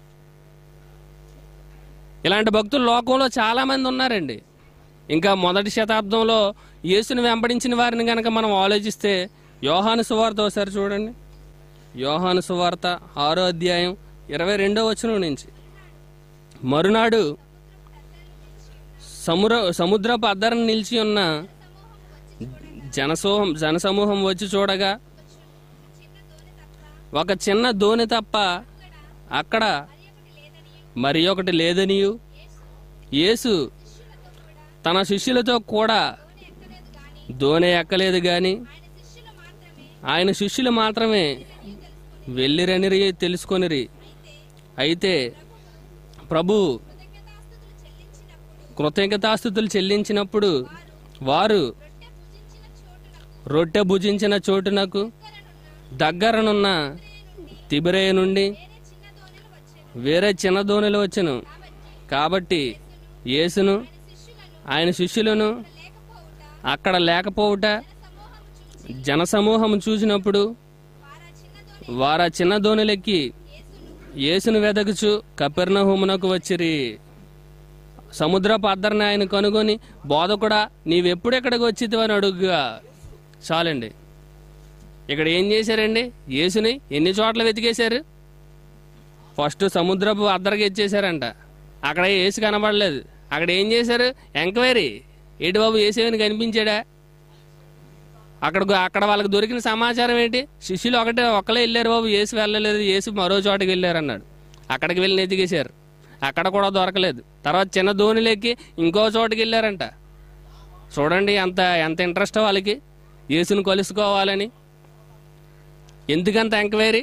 ఇలాంటి భక్తులు లోకంలో చాలా మంది ఉన్నారండి ఇంకా మొదటి శతాబ్దంలో యేసుని వెంబడించిన వారిని గనక మనం ఆలోచిస్తే యోహాను సువార్త ఒకసారి చూడండి యోహాను సువార్త ఆరో అధ్యాయం ఇరవై రెండో వచనం నుంచి మరునాడు సముద్ర సముద్రపు అద్దరం నిలిచి ఉన్న జనసమూహం జనసమూహం వచ్చి చూడగా ఒక చిన్న దోణి తప్ప అక్కడ మరి ఒకటి లేదనియు యేసు తన శిష్యులతో కూడా దోణి ఎక్కలేదు గాని ఆయన శిష్యులు మాత్రమే వెళ్ళిరని తెలుసుకొనిరి అయితే ప్రభు కృతజ్ఞతాస్థుతులు చెల్లించినప్పుడు వారు రొట్టె భుజించిన చోటునకు దగ్గరనున్న తిబిరేయ నుండి వేరే చిన్న దోణిలు వచ్చెను కాబట్టి యేసును ఆయన శిష్యులను అక్కడ లేకపోవుట జనసమూహం చూసినప్పుడు వారా చిన్న దోణిలెక్కి యేసును వెదకుచు కపెర్ణహూమునకు వచ్చిరి సముద్రపు అద్దరిని ఆయన కనుగొని బోధకుడా నీవెప్పుడు ఎక్కడికి వచ్చిద్దు అని అడుగుగా చాలండి ఇక్కడ ఏం చేశారండి యేసుని ఎన్ని చోట్ల వెతికేశారు ఫస్ట్ సముద్రపు అద్దరికి ఇచ్చేశారంట అక్కడ యేసు కనబడలేదు అక్కడ ఏం చేశారు ఎంక్వైరీ ఏంటి బాబు యేసేమని కనిపించాడా అక్కడ అక్కడ వాళ్ళకి దొరికిన సమాచారం ఏంటి శిష్యులు ఒకటే ఒక్కలే వెళ్ళారు బాబు యేసు వెళ్ళలేదు యేసు మరో చోటకి వెళ్ళారు అన్నాడు అక్కడికి వెళ్ళి ఎతికేశారు అక్కడ కూడా దొరకలేదు తర్వాత చిన్న దోణిలెక్కి ఇంకో చోటుకి వెళ్ళారంట చూడండి ఎంత ఎంత ఇంట్రెస్ట్ వాళ్ళకి యేసుని కలుసుకోవాలని ఎందుకంత ఎంక్వైరీ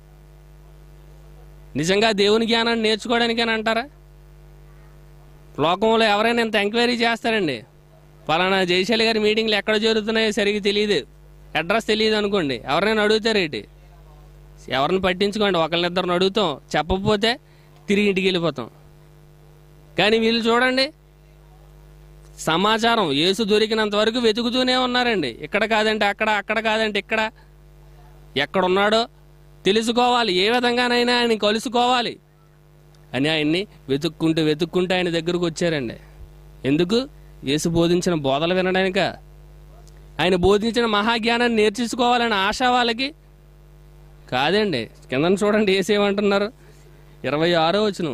నిజంగా దేవుని జ్ఞానాన్ని నేర్చుకోవడానికని అంటారా లోకంలో ఎవరైనా ఇంత ఎంక్వైరీ చేస్తారండి పలానా జయశాలి గారి మీటింగ్లు ఎక్కడ జరుగుతున్నాయో సరిగ్గా తెలియదు అడ్రస్ తెలియదు అనుకోండి ఎవరైనా అడుగుతారేంటి ఎవరిని పట్టించుకోండి ఒకరినిద్దరిని అడుగుతాం చెప్పకపోతే తిరిగి ఇంటికి వెళ్ళిపోతాం కానీ వీళ్ళు చూడండి సమాచారం యేసు దొరికినంత వరకు వెతుకుతూనే ఉన్నారండి ఇక్కడ కాదంటే అక్కడ అక్కడ కాదంటే ఇక్కడ ఎక్కడున్నాడో తెలుసుకోవాలి ఏ విధంగానైనా ఆయన కలుసుకోవాలి అని ఆయన్ని వెతుక్కుంటూ వెతుక్కుంటూ ఆయన దగ్గరకు వచ్చారండి ఎందుకు యేసు బోధించిన బోధలు వినడానిక ఆయన బోధించిన మహాజ్ఞానాన్ని నేర్చుకోవాలని ఆశ వాళ్ళకి కాదండి కింద చూడండి ఏసేమంటున్నారు ఇరవై ఆరో వచనం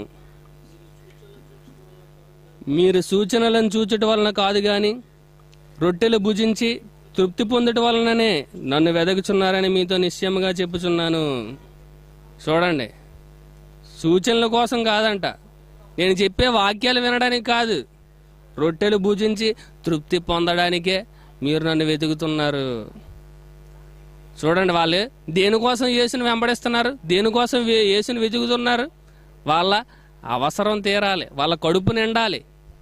మీరు సూచనలను చూచుట వలన కాదు గాని రొట్టెలు భుజించి తృప్తి పొందుట వలననే నన్ను వెదకుచున్నారని మీతో నిశ్చయముగా చెప్పుచున్నాను చూడండి సూచనల కోసం కాదంట నేను చెప్పే వాక్యాలు వినడానికి కాదు రొట్టెలు భుజించి తృప్తి పొందడానికే మీరు నన్ను వెతుకుతున్నారు చూడండి వాళ్ళు దేనికోసం యేసుని వెంబడిస్తున్నారు దేనికోసం వే- యేసుని వెతుకుతున్నారు వాళ్ళ అవసరం తీరాలి వాళ్ళ కడుపు నిండాలి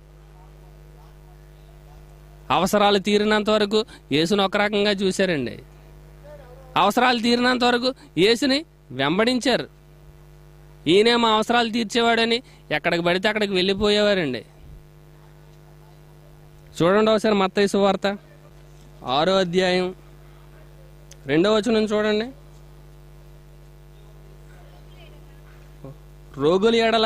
అవసరాలు తీరినంత వరకు యేసుని ఒక రకంగా చూశారండి అవసరాలు తీరినంత వరకు యేసుని వెంబడించారు ఈయనే మా అవసరాలు తీర్చేవాడని ఎక్కడికి పడితే అక్కడికి వెళ్ళిపోయేవారండి చూడండి ఒకసారి మత్తయి సువార్త ఆరో అధ్యాయం రెండో వచనం చూడండి రోగుల ఎడల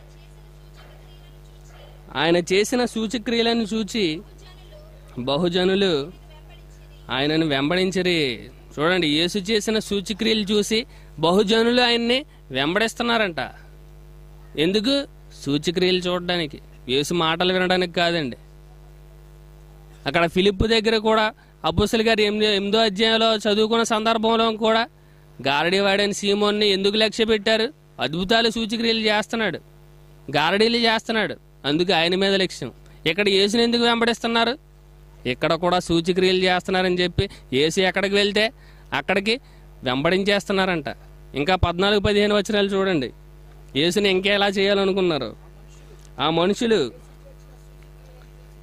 ఆయన చేసిన సూచక్రియలను చూచి బహుజనులు ఆయనను వెంబడించరి చూడండి యేసు చేసిన సూచక్రియలు చూసి బహుజనులు ఆయన్ని వెంబడిస్తున్నారంట ఎందుకు సూచక్రియలు చూడడానికి యేసు మాటలు వినడానికి కాదండి అక్కడ ఫిలిప్ దగ్గర కూడా అబ్బుసలు గారు ఎనిమిదో ఎనిమిదో అధ్యాయంలో చదువుకున్న సందర్భంలో కూడా గారడీవాడని సీమోన్ని ఎందుకు లక్ష్య పెట్టారు అద్భుతాలు సూచక్రియలు చేస్తున్నాడు గారడీలు చేస్తున్నాడు అందుకు ఆయన మీద లక్ష్యం ఇక్కడ యేసుని ఎందుకు వెంబడిస్తున్నారు ఇక్కడ కూడా సూచక్రియలు చేస్తున్నారని చెప్పి యేసు ఎక్కడికి వెళ్తే అక్కడికి వెంబడించేస్తున్నారంట ఇంకా పద్నాలుగు పదిహేను వచనాలు చూడండి యేసుని ఇంకేలా చేయాలనుకున్నారు ఆ మనుషులు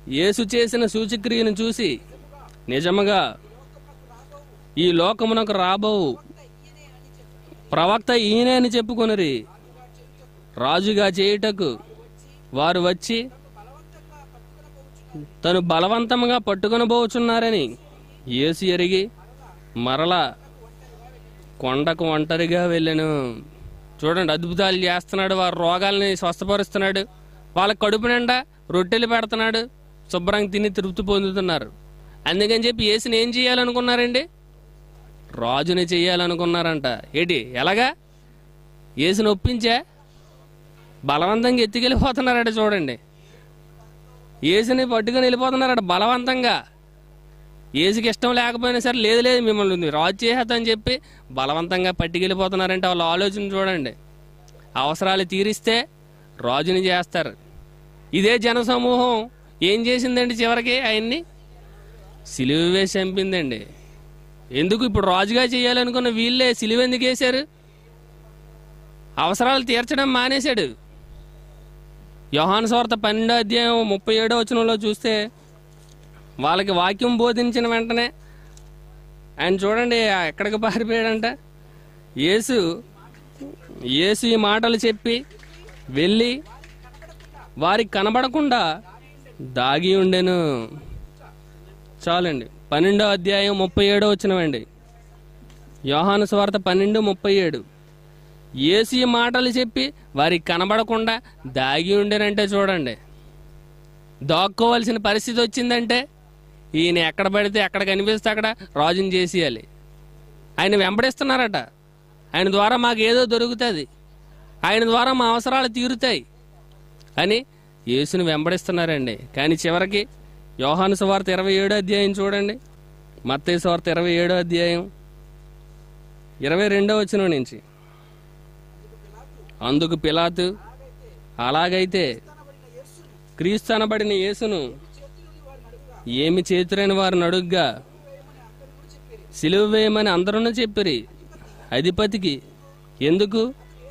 యేసు చేసిన సూచక్రియను చూసి నిజముగా ఈ లోకమునకు రాబోవు ప్రవక్త ఈయనే అని చెప్పుకొనిరి రాజుగా చేయుటకు వారు వచ్చి తను బలవంతంగా పట్టుకొనబోచున్నారని యేసు ఎరిగి మరలా కొండకు ఒంటరిగా వెళ్ళాను చూడండి అద్భుతాలు చేస్తున్నాడు వారి రోగాల్ని స్వస్థపరుస్తున్నాడు వాళ్ళ కడుపు నిండా రొట్టెలు పెడుతున్నాడు శుభ్రంగా తిని తృప్తి పొందుతున్నారు అందుకని చెప్పి యేసుని ఏం చేయాలనుకున్నారండి రాజుని చేయాలనుకున్నారంట ఏంటి ఎలాగా యేసుని ఒప్పించా బలవంతంగా ఎత్తుకెళ్ళిపోతున్నారట చూడండి యేసుని పట్టుకుని వెళ్ళిపోతున్నారట బలవంతంగా ఏసుకి ఇష్టం లేకపోయినా సరే లేదు లేదు మిమ్మల్ని రాజు చేసేద్దని చెప్పి బలవంతంగా పట్టుకెళ్ళిపోతున్నారంటే వాళ్ళ ఆలోచన చూడండి అవసరాలు తీరిస్తే రాజుని చేస్తారు ఇదే జనసమూహం ఏం చేసిందండి చివరికి ఆయన్ని సిలువ వేసి చంపిందండి ఎందుకు ఇప్పుడు రాజుగా చేయాలనుకున్న వీళ్ళే సిలువ ఎందుకు వేశారు అవసరాలు తీర్చడం మానేశాడు యోహాను స్వార్థ పన్నెండో అధ్యాయం ముప్పై ఏడో వచనంలో చూస్తే వాళ్ళకి వాక్యం బోధించిన వెంటనే ఆయన చూడండి ఎక్కడికి పారిపోయాడంట యేసు యేసు ఈ మాటలు చెప్పి వెళ్ళి వారికి కనబడకుండా దాగి ఉండెను చాలండి పన్నెండో అధ్యాయం ముప్పై ఏడో వచ్చినవండి యోహాను స్వార్థ పన్నెండు ముప్పై ఏడు యేసు ఈ మాటలు చెప్పి వారికి కనబడకుండా దాగి ఉండేనంటే చూడండి దాక్కోవలసిన పరిస్థితి వచ్చిందంటే ఈయన ఎక్కడ పడితే ఎక్కడ కనిపిస్తే అక్కడ రాజుని చేసేయాలి ఆయన వెంబడిస్తున్నారట ఆయన ద్వారా మాకు ఏదో దొరుకుతుంది ఆయన ద్వారా మా అవసరాలు తీరుతాయి అని యేసుని వెంబడిస్తున్నారండి కానీ చివరికి యోహాను సువార్త ఇరవై ఏడో అధ్యాయం చూడండి మత్తయి సువార్త ఇరవై ఏడో అధ్యాయం ఇరవై రెండో వచ్చిన నుంచి అందుకు పిలాతు అలాగైతే క్రీస్తు అనబడిన యేసును ఏమి చేతురని వారిని అడుగ్గా సిలువ వేయమని అందరూ చెప్పిరి అధిపతికి ఎందుకు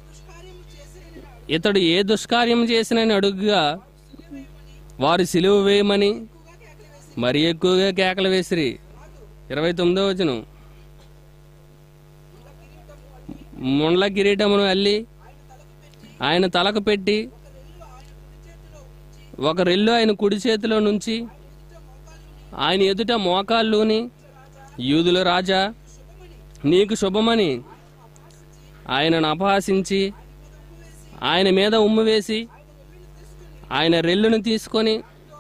ఇతడు ఏ దుష్కార్యం చేసినని అడుగ్గా వారు సిలువ వేయమని మరి ఎక్కువగా కేకలు వేసిరి ఇరవై తొమ్మిదో వచనం ముండ్ల కిరీటమును అల్లి ఆయన తలకు పెట్టి ఒక రెల్లు ఆయన కుడి చేతిలో నుంచి ఆయన ఎదుట మోకాళ్ళుని యూదుల రాజా నీకు శుభమని ఆయనను అపహాసించి ఆయన మీద ఉమ్ము వేసి ఆయన రెల్లును తీసుకొని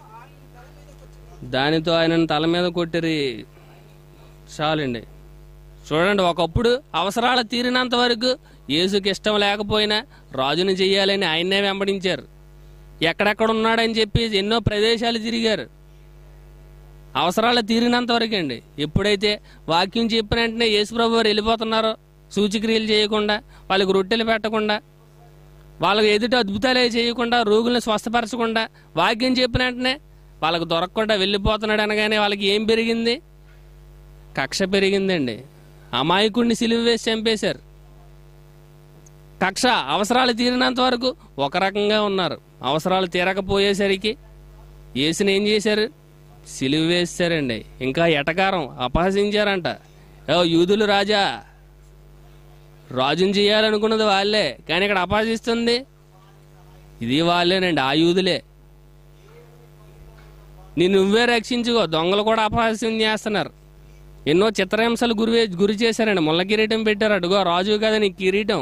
దానితో ఆయనను తల మీద కొట్టిరి చాలండి చూడండి ఒకప్పుడు అవసరాలు తీరినంత వరకు యేసుకి ఇష్టం లేకపోయినా రాజుని చెయ్యాలని ఆయన్నే వెంబడించారు ఎక్కడెక్కడ ఉన్నాడని చెప్పి ఎన్నో ప్రదేశాలు తిరిగారు అవసరాలు తీరినంత వరకు అండి ఎప్పుడైతే వాక్యం చెప్పిన వెంటనే యేసుప్రభు వారు వెళ్ళిపోతున్నారో సూచక్రియలు చేయకుండా వాళ్ళకి రొట్టెలు పెట్టకుండా వాళ్ళకి ఎదుట అద్భుతాలు ఏవి చేయకుండా రోగుల్ని స్వస్థపరచకుండా వాక్యం చెప్పిన వెంటనే వాళ్ళకు దొరకకుండా వెళ్ళిపోతున్నాడు అనగానే వాళ్ళకి ఏం పెరిగింది కక్ష పెరిగిందండి అమాయకుడిని సిలువ వేసి చంపేశారు కక్ష అవసరాలు తీరినంత వరకు ఒక రకంగా ఉన్నారు అవసరాలు తీరకపోయేసరికి యేసుని ఏం చేశారు సిలువ వేశారండి ఇంకా ఎటకారం అపహసించారంట ఓ యూదులు రాజా రాజుని చేయాలనుకున్నది వాళ్ళే కానీ ఇక్కడ అపహసిస్తుంది ఇది వాళ్ళేనండి ఆ యూదులే నిన్ను నువ్వే రక్షించుకో దొంగలు కూడా అపహాస్యం చేస్తున్నారు ఎన్నో చిత్రహింసలు గురి గురి చేశారండి ముళ్ళ కిరీటం పెట్టారు అడుగో రాజు కదా నీ కిరీటం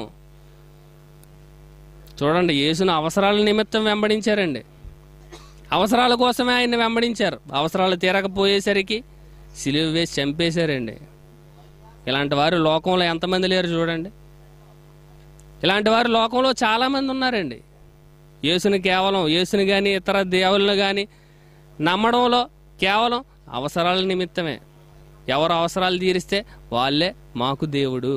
చూడండి యేసును అవసరాల నిమిత్తం వెంబడించారండి అవసరాల కోసమే ఆయన్ని వెంబడించారు అవసరాలు తీరకపోయేసరికి సిలువ వేసి చంపేశారండి ఇలాంటి వారు లోకంలో ఎంతమంది లేరు చూడండి ఇలాంటి వారు లోకంలో చాలామంది ఉన్నారండి యేసుని కేవలం యేసుని కానీ ఇతర దేవుళ్ళను కానీ నమ్మడంలో కేవలం అవసరాల నిమిత్తమే ఎవరు అవసరాలు తీరిస్తే వాళ్ళే మాకు దేవుడు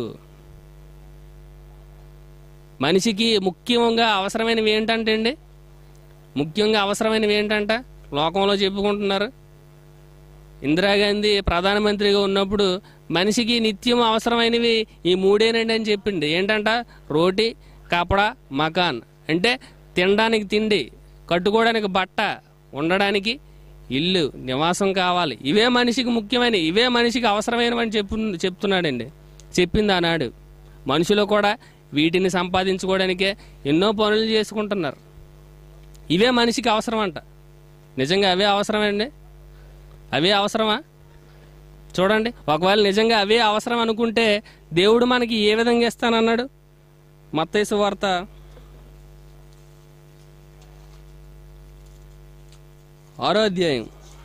మనిషికి ముఖ్యంగా అవసరమైనవి ఏంటంటే అండి ముఖ్యంగా అవసరమైనవి ఏంటంట లోకంలో చెప్పుకుంటున్నారు ఇందిరాగాంధీ ప్రధానమంత్రిగా ఉన్నప్పుడు మనిషికి నిత్యం అవసరమైనవి ఈ మూడేనండి అని చెప్పింది ఏంటంట రోటి కపడ మకాన్ అంటే తినడానికి తిండి కట్టుకోవడానికి బట్ట ఉండడానికి ఇల్లు నివాసం కావాలి ఇవే మనిషికి ముఖ్యమైన ఇవే మనిషికి అవసరమైనవని చెప్పు చెప్తున్నాడండి చెప్పింది ఆనాడు మనుషులు కూడా వీటిని సంపాదించుకోవడానికే ఎన్నో పనులు చేసుకుంటున్నారు ఇవే మనిషికి అవసరం అంట నిజంగా అవే అవసరమండి అవే అవసరమా చూడండి ఒకవేళ నిజంగా అవే అవసరం అనుకుంటే దేవుడు మనకి ఏ విధంగా ఇస్తానన్నాడు మత్తైసు వార్త ఆరో అధ్యాయం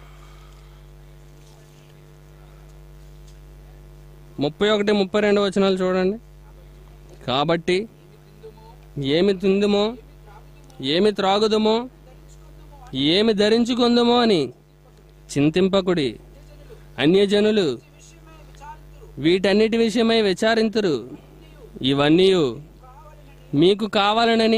ముప్పై ఒకటి ముప్పై రెండు వచనాలు చూడండి కాబట్టి ఏమి తిందుమో ఏమి త్రాగుదమో ఏమి ధరించుకుందుమో అని చింతింపకుడి అన్యజనులు వీటన్నిటి విషయమై విచారింతురు ఇవన్నీ మీకు కావాలనని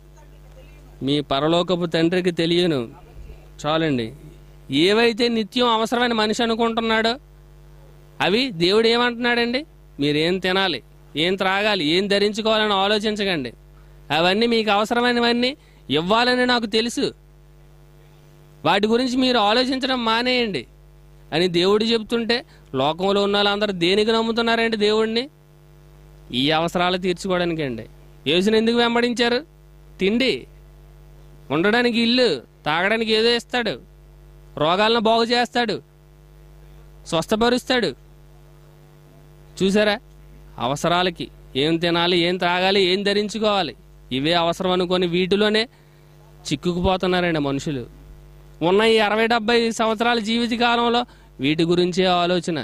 మీ పరలోకపు తండ్రికి తెలియను చాలండి ఏవైతే నిత్యం అవసరమైన మనిషి అనుకుంటున్నాడో అవి దేవుడు ఏమంటున్నాడండి మీరేం తినాలి ఏం త్రాగాలి ఏం ధరించుకోవాలని ఆలోచించకండి అవన్నీ మీకు అవసరమైనవన్నీ ఇవ్వాలని నాకు తెలుసు వాటి గురించి మీరు ఆలోచించడం మానేయండి అని దేవుడు చెప్తుంటే లోకంలో ఉన్న వాళ్ళందరూ దేనికి నమ్ముతున్నారండి దేవుడిని ఈ అవసరాలు తీర్చుకోవడానికండి యేసుని ఎందుకు వెంబడించారు తిండి ఉండడానికి ఇల్లు తాగడానికి ఏదో ఇస్తాడు రోగాలను బాగు చేస్తాడు స్వస్థపరుస్తాడు చూసారా అవసరాలకి ఏం తినాలి ఏం తాగాలి ఏం ధరించుకోవాలి ఇవే అవసరం అనుకొని వీటిలోనే చిక్కుకుపోతున్నారండి మనుషులు ఉన్న ఈ అరవై డెబ్బై సంవత్సరాల జీవిత కాలంలో వీటి గురించే ఆలోచన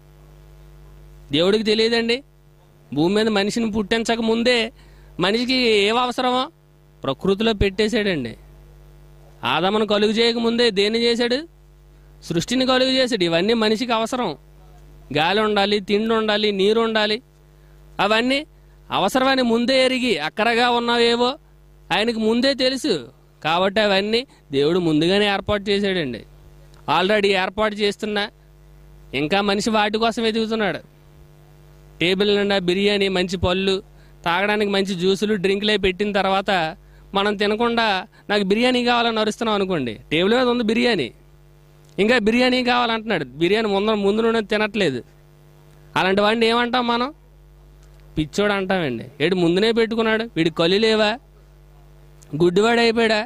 దేవుడికి తెలియదండి భూమి మీద మనిషిని పుట్టించక ముందే మనిషికి ఏం అవసరమో ప్రకృతిలో పెట్టేశాడండి ఆదమను కలుగు చేయక ముందే దేన్ని చేశాడు సృష్టిని కలుగు చేశాడు ఇవన్నీ మనిషికి అవసరం గాలి ఉండాలి తిండి ఉండాలి నీరు ఉండాలి అవన్నీ అవసరమని ముందే ఎరిగి అక్కరగా ఉన్నవేవో ఆయనకు ముందే తెలుసు కాబట్టి అవన్నీ దేవుడు ముందుగానే ఏర్పాటు చేశాడండి ఆల్రెడీ ఏర్పాటు చేస్తున్నా ఇంకా మనిషి వాటి కోసం వెతుకుతున్నాడు టేబుల్ నిండా బిర్యానీ మంచి పళ్ళు తాగడానికి మంచి జ్యూసులు డ్రింక్లే పెట్టిన తర్వాత మనం తినకుండా నాకు బిర్యానీ కావాలని అరుస్తున్నాం అనుకోండి టేబుల్ మీద ఉంది బిర్యానీ ఇంకా బిర్యానీ కావాలంటున్నాడు బిర్యానీ ముందు ముందు నుండి తినట్లేదు అలాంటి వాడిని ఏమంటాం మనం పిచ్చోడు అంటామండి ఏడు ముందునే పెట్టుకున్నాడు వీడి కళ్ళు లేవా గుడ్డివాడు అయిపోయాడా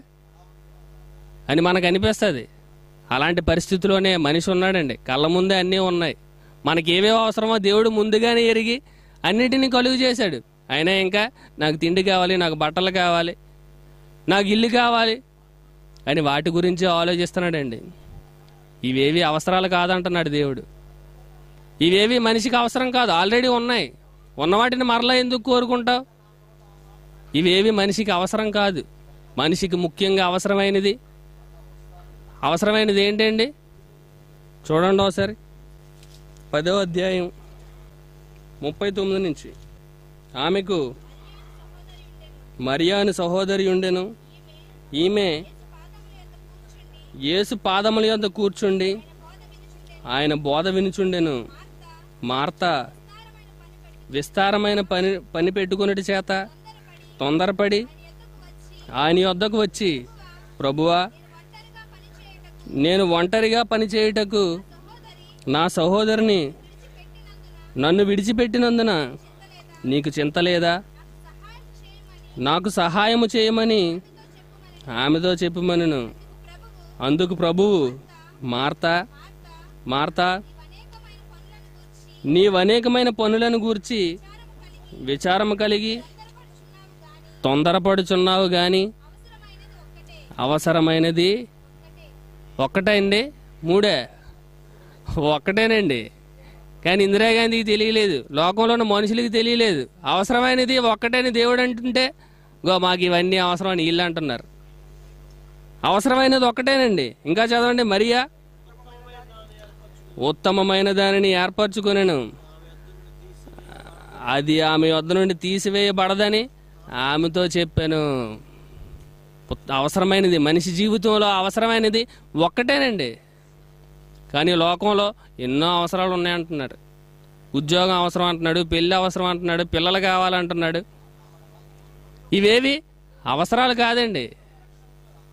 అని మనకు అనిపిస్తుంది అలాంటి పరిస్థితిలోనే మనిషి ఉన్నాడండి కళ్ళ ముందే అన్నీ ఉన్నాయి మనకి ఏవేవో అవసరమో దేవుడు ముందుగానే ఎరిగి అన్నిటినీ కలుగు చేశాడు అయినా ఇంకా నాకు తిండి కావాలి నాకు బట్టలు కావాలి నాకు ఇల్లు కావాలి అని వాటి గురించి ఆలోచిస్తున్నాడండి ఇవేవి అవసరాలు కాదంటున్నాడు దేవుడు ఇవేవి మనిషికి అవసరం కాదు ఆల్రెడీ ఉన్నాయి ఉన్న వాటిని మరలా ఎందుకు కోరుకుంటావు ఇవేవి మనిషికి అవసరం కాదు మనిషికి ముఖ్యంగా అవసరమైనది అవసరమైనది ఏంటండి చూడండి ఒకసారి పదో అధ్యాయం ముప్పై తొమ్మిది నుంచి ఆమెకు మరియాని సహోదరి ఉండెను ఈమె యేసు పాదముల యొద్ద కూర్చుండి ఆయన బోధ వినుచుండెను మార్త విస్తారమైన పని పని పెట్టుకున్నటి చేత తొందరపడి ఆయన యొద్దకు వచ్చి ప్రభువా నేను ఒంటరిగా పని చేయుటకు నా సహోదరుని నన్ను విడిచిపెట్టినందున నీకు చింత లేదా నాకు సహాయము చేయమని ఆమెతో చెప్పమనను అందుకు ప్రభువు మార్తా మార్తా నీవనేకమైన పనులను గూర్చి విచారము కలిగి తొందరపడుచున్నావు గాని అవసరమైనది ఒక్కటండి మూడే ఒక్కటేనండి కానీ ఇందిరాగాంధీకి తెలియలేదు లోకంలో ఉన్న మనుషులకి తెలియలేదు అవసరమైనది ఒక్కటని దేవుడు అంటుంటే గో మాకు ఇవన్నీ అవసరం అని వీళ్ళు అంటున్నారు అవసరమైనది ఒక్కటేనండి ఇంకా చదవండి మరియా ఉత్తమమైన దానిని ఏర్పరచుకొనెను అది ఆమె వద్ద నుండి తీసివేయబడదని ఆమెతో చెప్పాను ఉత్- అవసరమైనది మనిషి జీవితంలో అవసరమైనది ఒక్కటేనండి కానీ లోకంలో ఎన్నో అవసరాలు ఉన్నాయంటున్నాడు ఉద్యోగం అవసరం అంటున్నాడు పెళ్ళి అవసరం అంటున్నాడు పిల్లలు కావాలంటున్నాడు ఇవేవి అవసరాలు కాదండి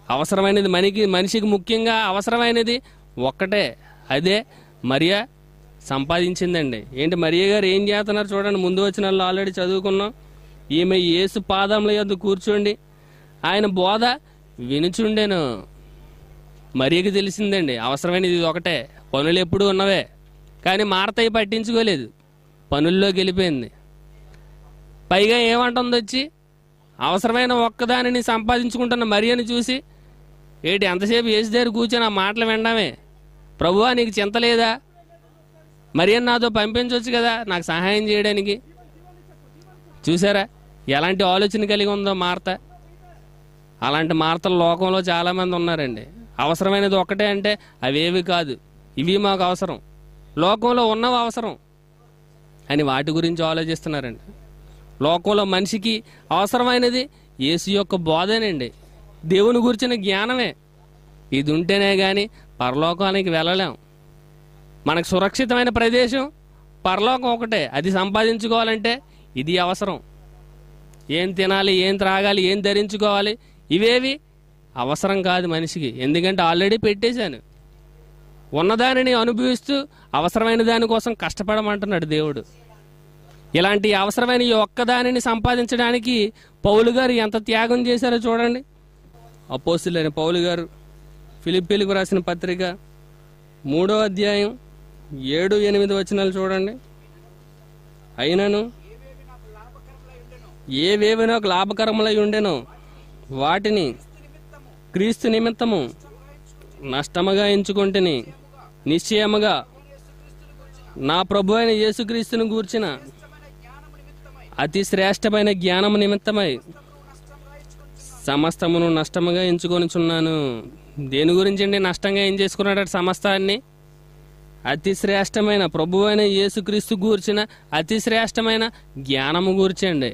అవసరమైనది మనకి మనిషికి ముఖ్యంగా అవసరమైనది ఒక్కటే అదే మరియా సంపాదించిందండి ఏంటి మరియా గారు ఏం చేస్తున్నారు చూడండి ముందు వచ్చిన వాళ్ళు ఆల్రెడీ చదువుకున్నాం ఈమె యేసు పాదముల యొద్ద కూర్చోండి ఆయన బోధ వినుచుండెను మరియకి తెలిసిందండి అవసరమైనది ఇది ఒకటే పనులు ఎప్పుడూ ఉన్నవే కానీ మార్తయ్య పట్టించుకోలేదు పనుల్లోకి వెళ్ళిపోయింది పైగా ఏమంటుంది వచ్చి అవసరమైన ఒక్కదానిని సంపాదించుకుంటున్న మరియని చూసి ఏంటి ఎంతసేపు ఏసు దగ్గర కూర్చొని ఆ మాటలు వినడమే ప్రభువా నీకు చింత లేదా మరియని నాతో పంపించవచ్చు కదా నాకు సహాయం చేయడానికి చూసారా ఎలాంటి ఆలోచన కలిగి ఉందో మార్త అలాంటి మార్తలు లోకంలో చాలామంది ఉన్నారండి అవసరమైనది ఒక్కటే అంటే అవేవి కాదు ఇవి మాకు అవసరం లోకంలో ఉన్నవి అవసరం అని వాటి గురించి ఆలోచిస్తున్నారండి లోకంలో మనిషికి అవసరమైనది యేసు యొక్క బోధనండి దేవుని గురించిన జ్ఞానమే ఇది ఉంటేనే కానీ పరలోకానికి వెళ్ళలేం మనకు సురక్షితమైన ప్రదేశం పరలోకం ఒకటే అది సంపాదించుకోవాలంటే ఇది అవసరం ఏం తినాలి ఏం త్రాగాలి ఏం ధరించుకోవాలి ఇవేవి అవసరం కాదు మనిషికి ఎందుకంటే ఆల్రెడీ పెట్టేశాను ఉన్నదానిని అనుభవిస్తూ అవసరమైన దానికోసం కష్టపడమంటున్నాడు దేవుడు ఇలాంటి అవసరమైన ఈ ఒక్కదానిని సంపాదించడానికి పౌలు గారు ఎంత త్యాగం చేశారో చూడండి అపోస్తులైన పౌలు గారు ఫిలిప్పీలకు రాసిన పత్రిక మూడో అధ్యాయం ఏడు ఎనిమిది వచనాలు చూడండి అయినను ఏవేవి నాకు లాభకరములై ఉండెనో వాటిని క్రీస్తు నిమిత్తము నష్టముగా ఎంచుకుంటుని నిశ్చయముగా నా ప్రభు అయిన యేసుక్రీస్తును గూర్చిన అతి శ్రేష్టమైన జ్ఞానము నిమిత్తమై సమస్తమును నష్టముగా ఎంచుకొనిచున్నాను దేని గురించి అండి నష్టంగా ఏం చేసుకున్నాడు సమస్తాన్ని అతి శ్రేష్టమైన ప్రభు అయిన యేసుక్రీస్తు గూర్చిన అతి శ్రేష్టమైన జ్ఞానము గూర్చండి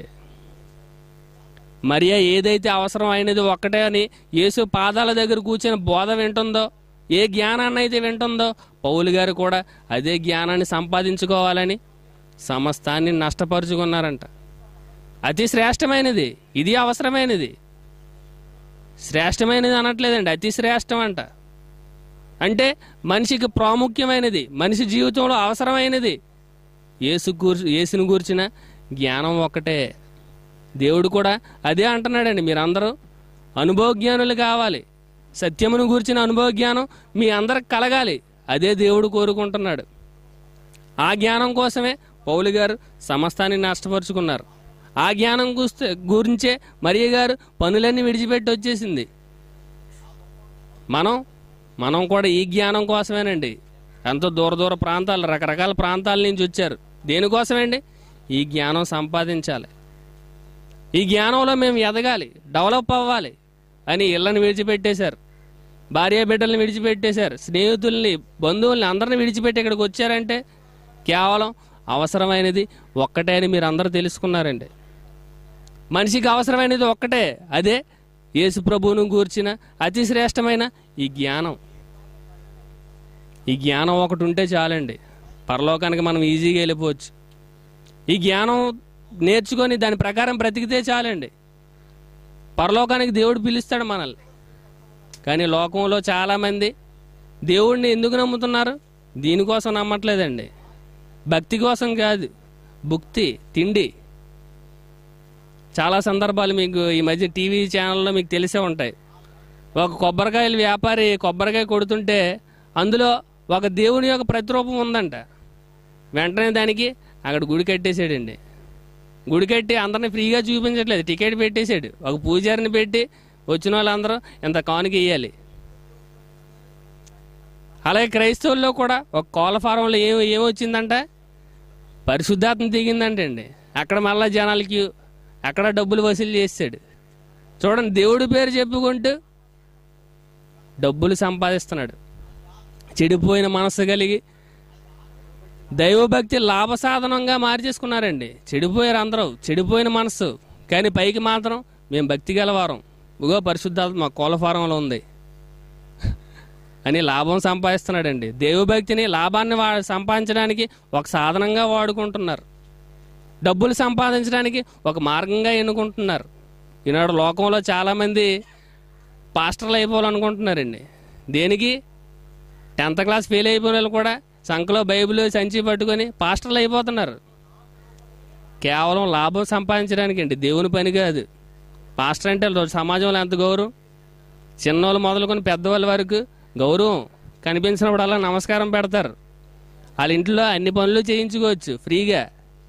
మరియా ఏదైతే అవసరం అయినది ఒక్కటే అని యేసు పాదాల దగ్గర కూర్చొని బోధ వింటుందో ఏ జ్ఞానాన్ని అయితే వింటుందో పౌలు గారు కూడా అదే జ్ఞానాన్ని సంపాదించుకోవాలని సమస్తాన్ని నష్టపరుచుకున్నారంట అతి శ్రేష్టమైనది ఇది అవసరమైనది శ్రేష్టమైనది అనట్లేదండి అతి శ్రేష్టం అంట అంటే మనిషికి ప్రాముఖ్యమైనది మనిషి జీవితంలో అవసరమైనది యేసు కూర్చు యేసుని కూర్చిన జ్ఞానం ఒక్కటే దేవుడు కూడా అదే అంటున్నాడండి మీరందరూ అనుభవజ్ఞానులు కావాలి సత్యమును గూర్చిన అనుభవ జ్ఞానం మీ అందరికి కలగాలి అదే దేవుడు కోరుకుంటున్నాడు ఆ జ్ఞానం కోసమే పౌలు గారు సమస్తాన్ని నష్టపరుచుకున్నారు ఆ జ్ఞానం గుస్తే గురించే మరియ గారు పనులన్నీ విడిచిపెట్టి వచ్చేసింది మనం మనం కూడా ఈ జ్ఞానం కోసమేనండి ఎంతో దూర దూర ప్రాంతాలు రకరకాల ప్రాంతాల నుంచి వచ్చారు దేనికోసమండి ఈ జ్ఞానం సంపాదించాలి ఈ జ్ఞానంలో మేము ఎదగాలి డెవలప్ అవ్వాలి అని ఇళ్ళని విడిచిపెట్టేశారు భార్య బిడ్డల్ని విడిచిపెట్టేశారు స్నేహితుల్ని బంధువుల్ని అందరిని విడిచిపెట్టి ఇక్కడికి వచ్చారంటే కేవలం అవసరమైనది ఒక్కటే అని మీరు అందరూ తెలుసుకున్నారండి మనిషికి అవసరమైనది ఒక్కటే అదే యేసు ప్రభువును గూర్చిన అతి శ్రేష్టమైన ఈ జ్ఞానం ఈ జ్ఞానం ఒకటి ఉంటే చాలండి పరలోకానికి మనం ఈజీగా వెళ్ళిపోవచ్చు ఈ జ్ఞానం నేర్చుకొని దాని ప్రకారం బ్రతికితే చాలండి పరలోకానికి దేవుడు పిలుస్తాడు మనల్ని కానీ లోకంలో చాలామంది దేవుడిని ఎందుకు నమ్ముతున్నారు దీనికోసం నమ్మట్లేదండి భక్తి కోసం కాదు భుక్తి తిండి చాలా సందర్భాలు మీకు ఈ మధ్య టీవీ ఛానల్లో మీకు తెలిసే ఉంటాయి ఒక కొబ్బరికాయల వ్యాపారి కొబ్బరికాయ కొడుతుంటే అందులో ఒక దేవుని యొక్క ప్రతిరూపం ఉందంట వెంటనే దానికి అక్కడ గుడి కట్టేసాడండి గుడి కట్టి అందరిని ఫ్రీగా చూపించట్లేదు టికెట్ పెట్టేశాడు ఒక పూజారిని పెట్టి వచ్చిన వాళ్ళందరూ ఇంత కానుక ఇవ్వాలి అలాగే క్రైస్తవుల్లో కూడా ఒక కోళ్ళ ఫారంలో ఏం ఏమొచ్చిందంట పరిశుద్ధాత్మ దిగిందంటండి అక్కడ మళ్ళా జనాలకి అక్కడ డబ్బులు వసూలు చేస్తాడు చూడండి దేవుడి పేరు చెప్పుకుంటూ డబ్బులు సంపాదిస్తున్నాడు చెడిపోయిన మనసు కలిగి దైవభక్తి లాభ సాధనంగా మార్చేసుకున్నారండి చెడిపోయారు అందరూ చెడిపోయిన మనసు కానీ పైకి మాత్రం మేము భక్తి గలవారం ఇగో పరిశుద్ధాత్మ మా కోళ్ళ ఫారంలో ఉంది అని లాభం సంపాదిస్తున్నాడండి దైవభక్తిని లాభాన్ని వా సంపాదించడానికి ఒక సాధనంగా వాడుకుంటున్నారు డబ్బులు సంపాదించడానికి ఒక మార్గంగా ఎన్నుకుంటున్నారు ఈనాడు లోకంలో చాలామంది పాస్టర్లు అయిపోవాలనుకుంటున్నారండి దేనికి టెన్త్ క్లాస్ ఫెయిల్ అయిపోయిన వాళ్ళు కూడా సంఖలో బైబిల్ సంచి పట్టుకొని పాస్టర్లు అయిపోతున్నారు కేవలం లాభం సంపాదించడానికి అండి దేవుని పని కాదు పాస్టర్ అంటే రోజు సమాజంలో ఎంత గౌరవం చిన్నోళ్ళు మొదలుకొని పెద్దవాళ్ళ వరకు గౌరవం కనిపించినప్పుడు అలా నమస్కారం పెడతారు వాళ్ళ ఇంట్లో అన్ని పనులు చేయించుకోవచ్చు ఫ్రీగా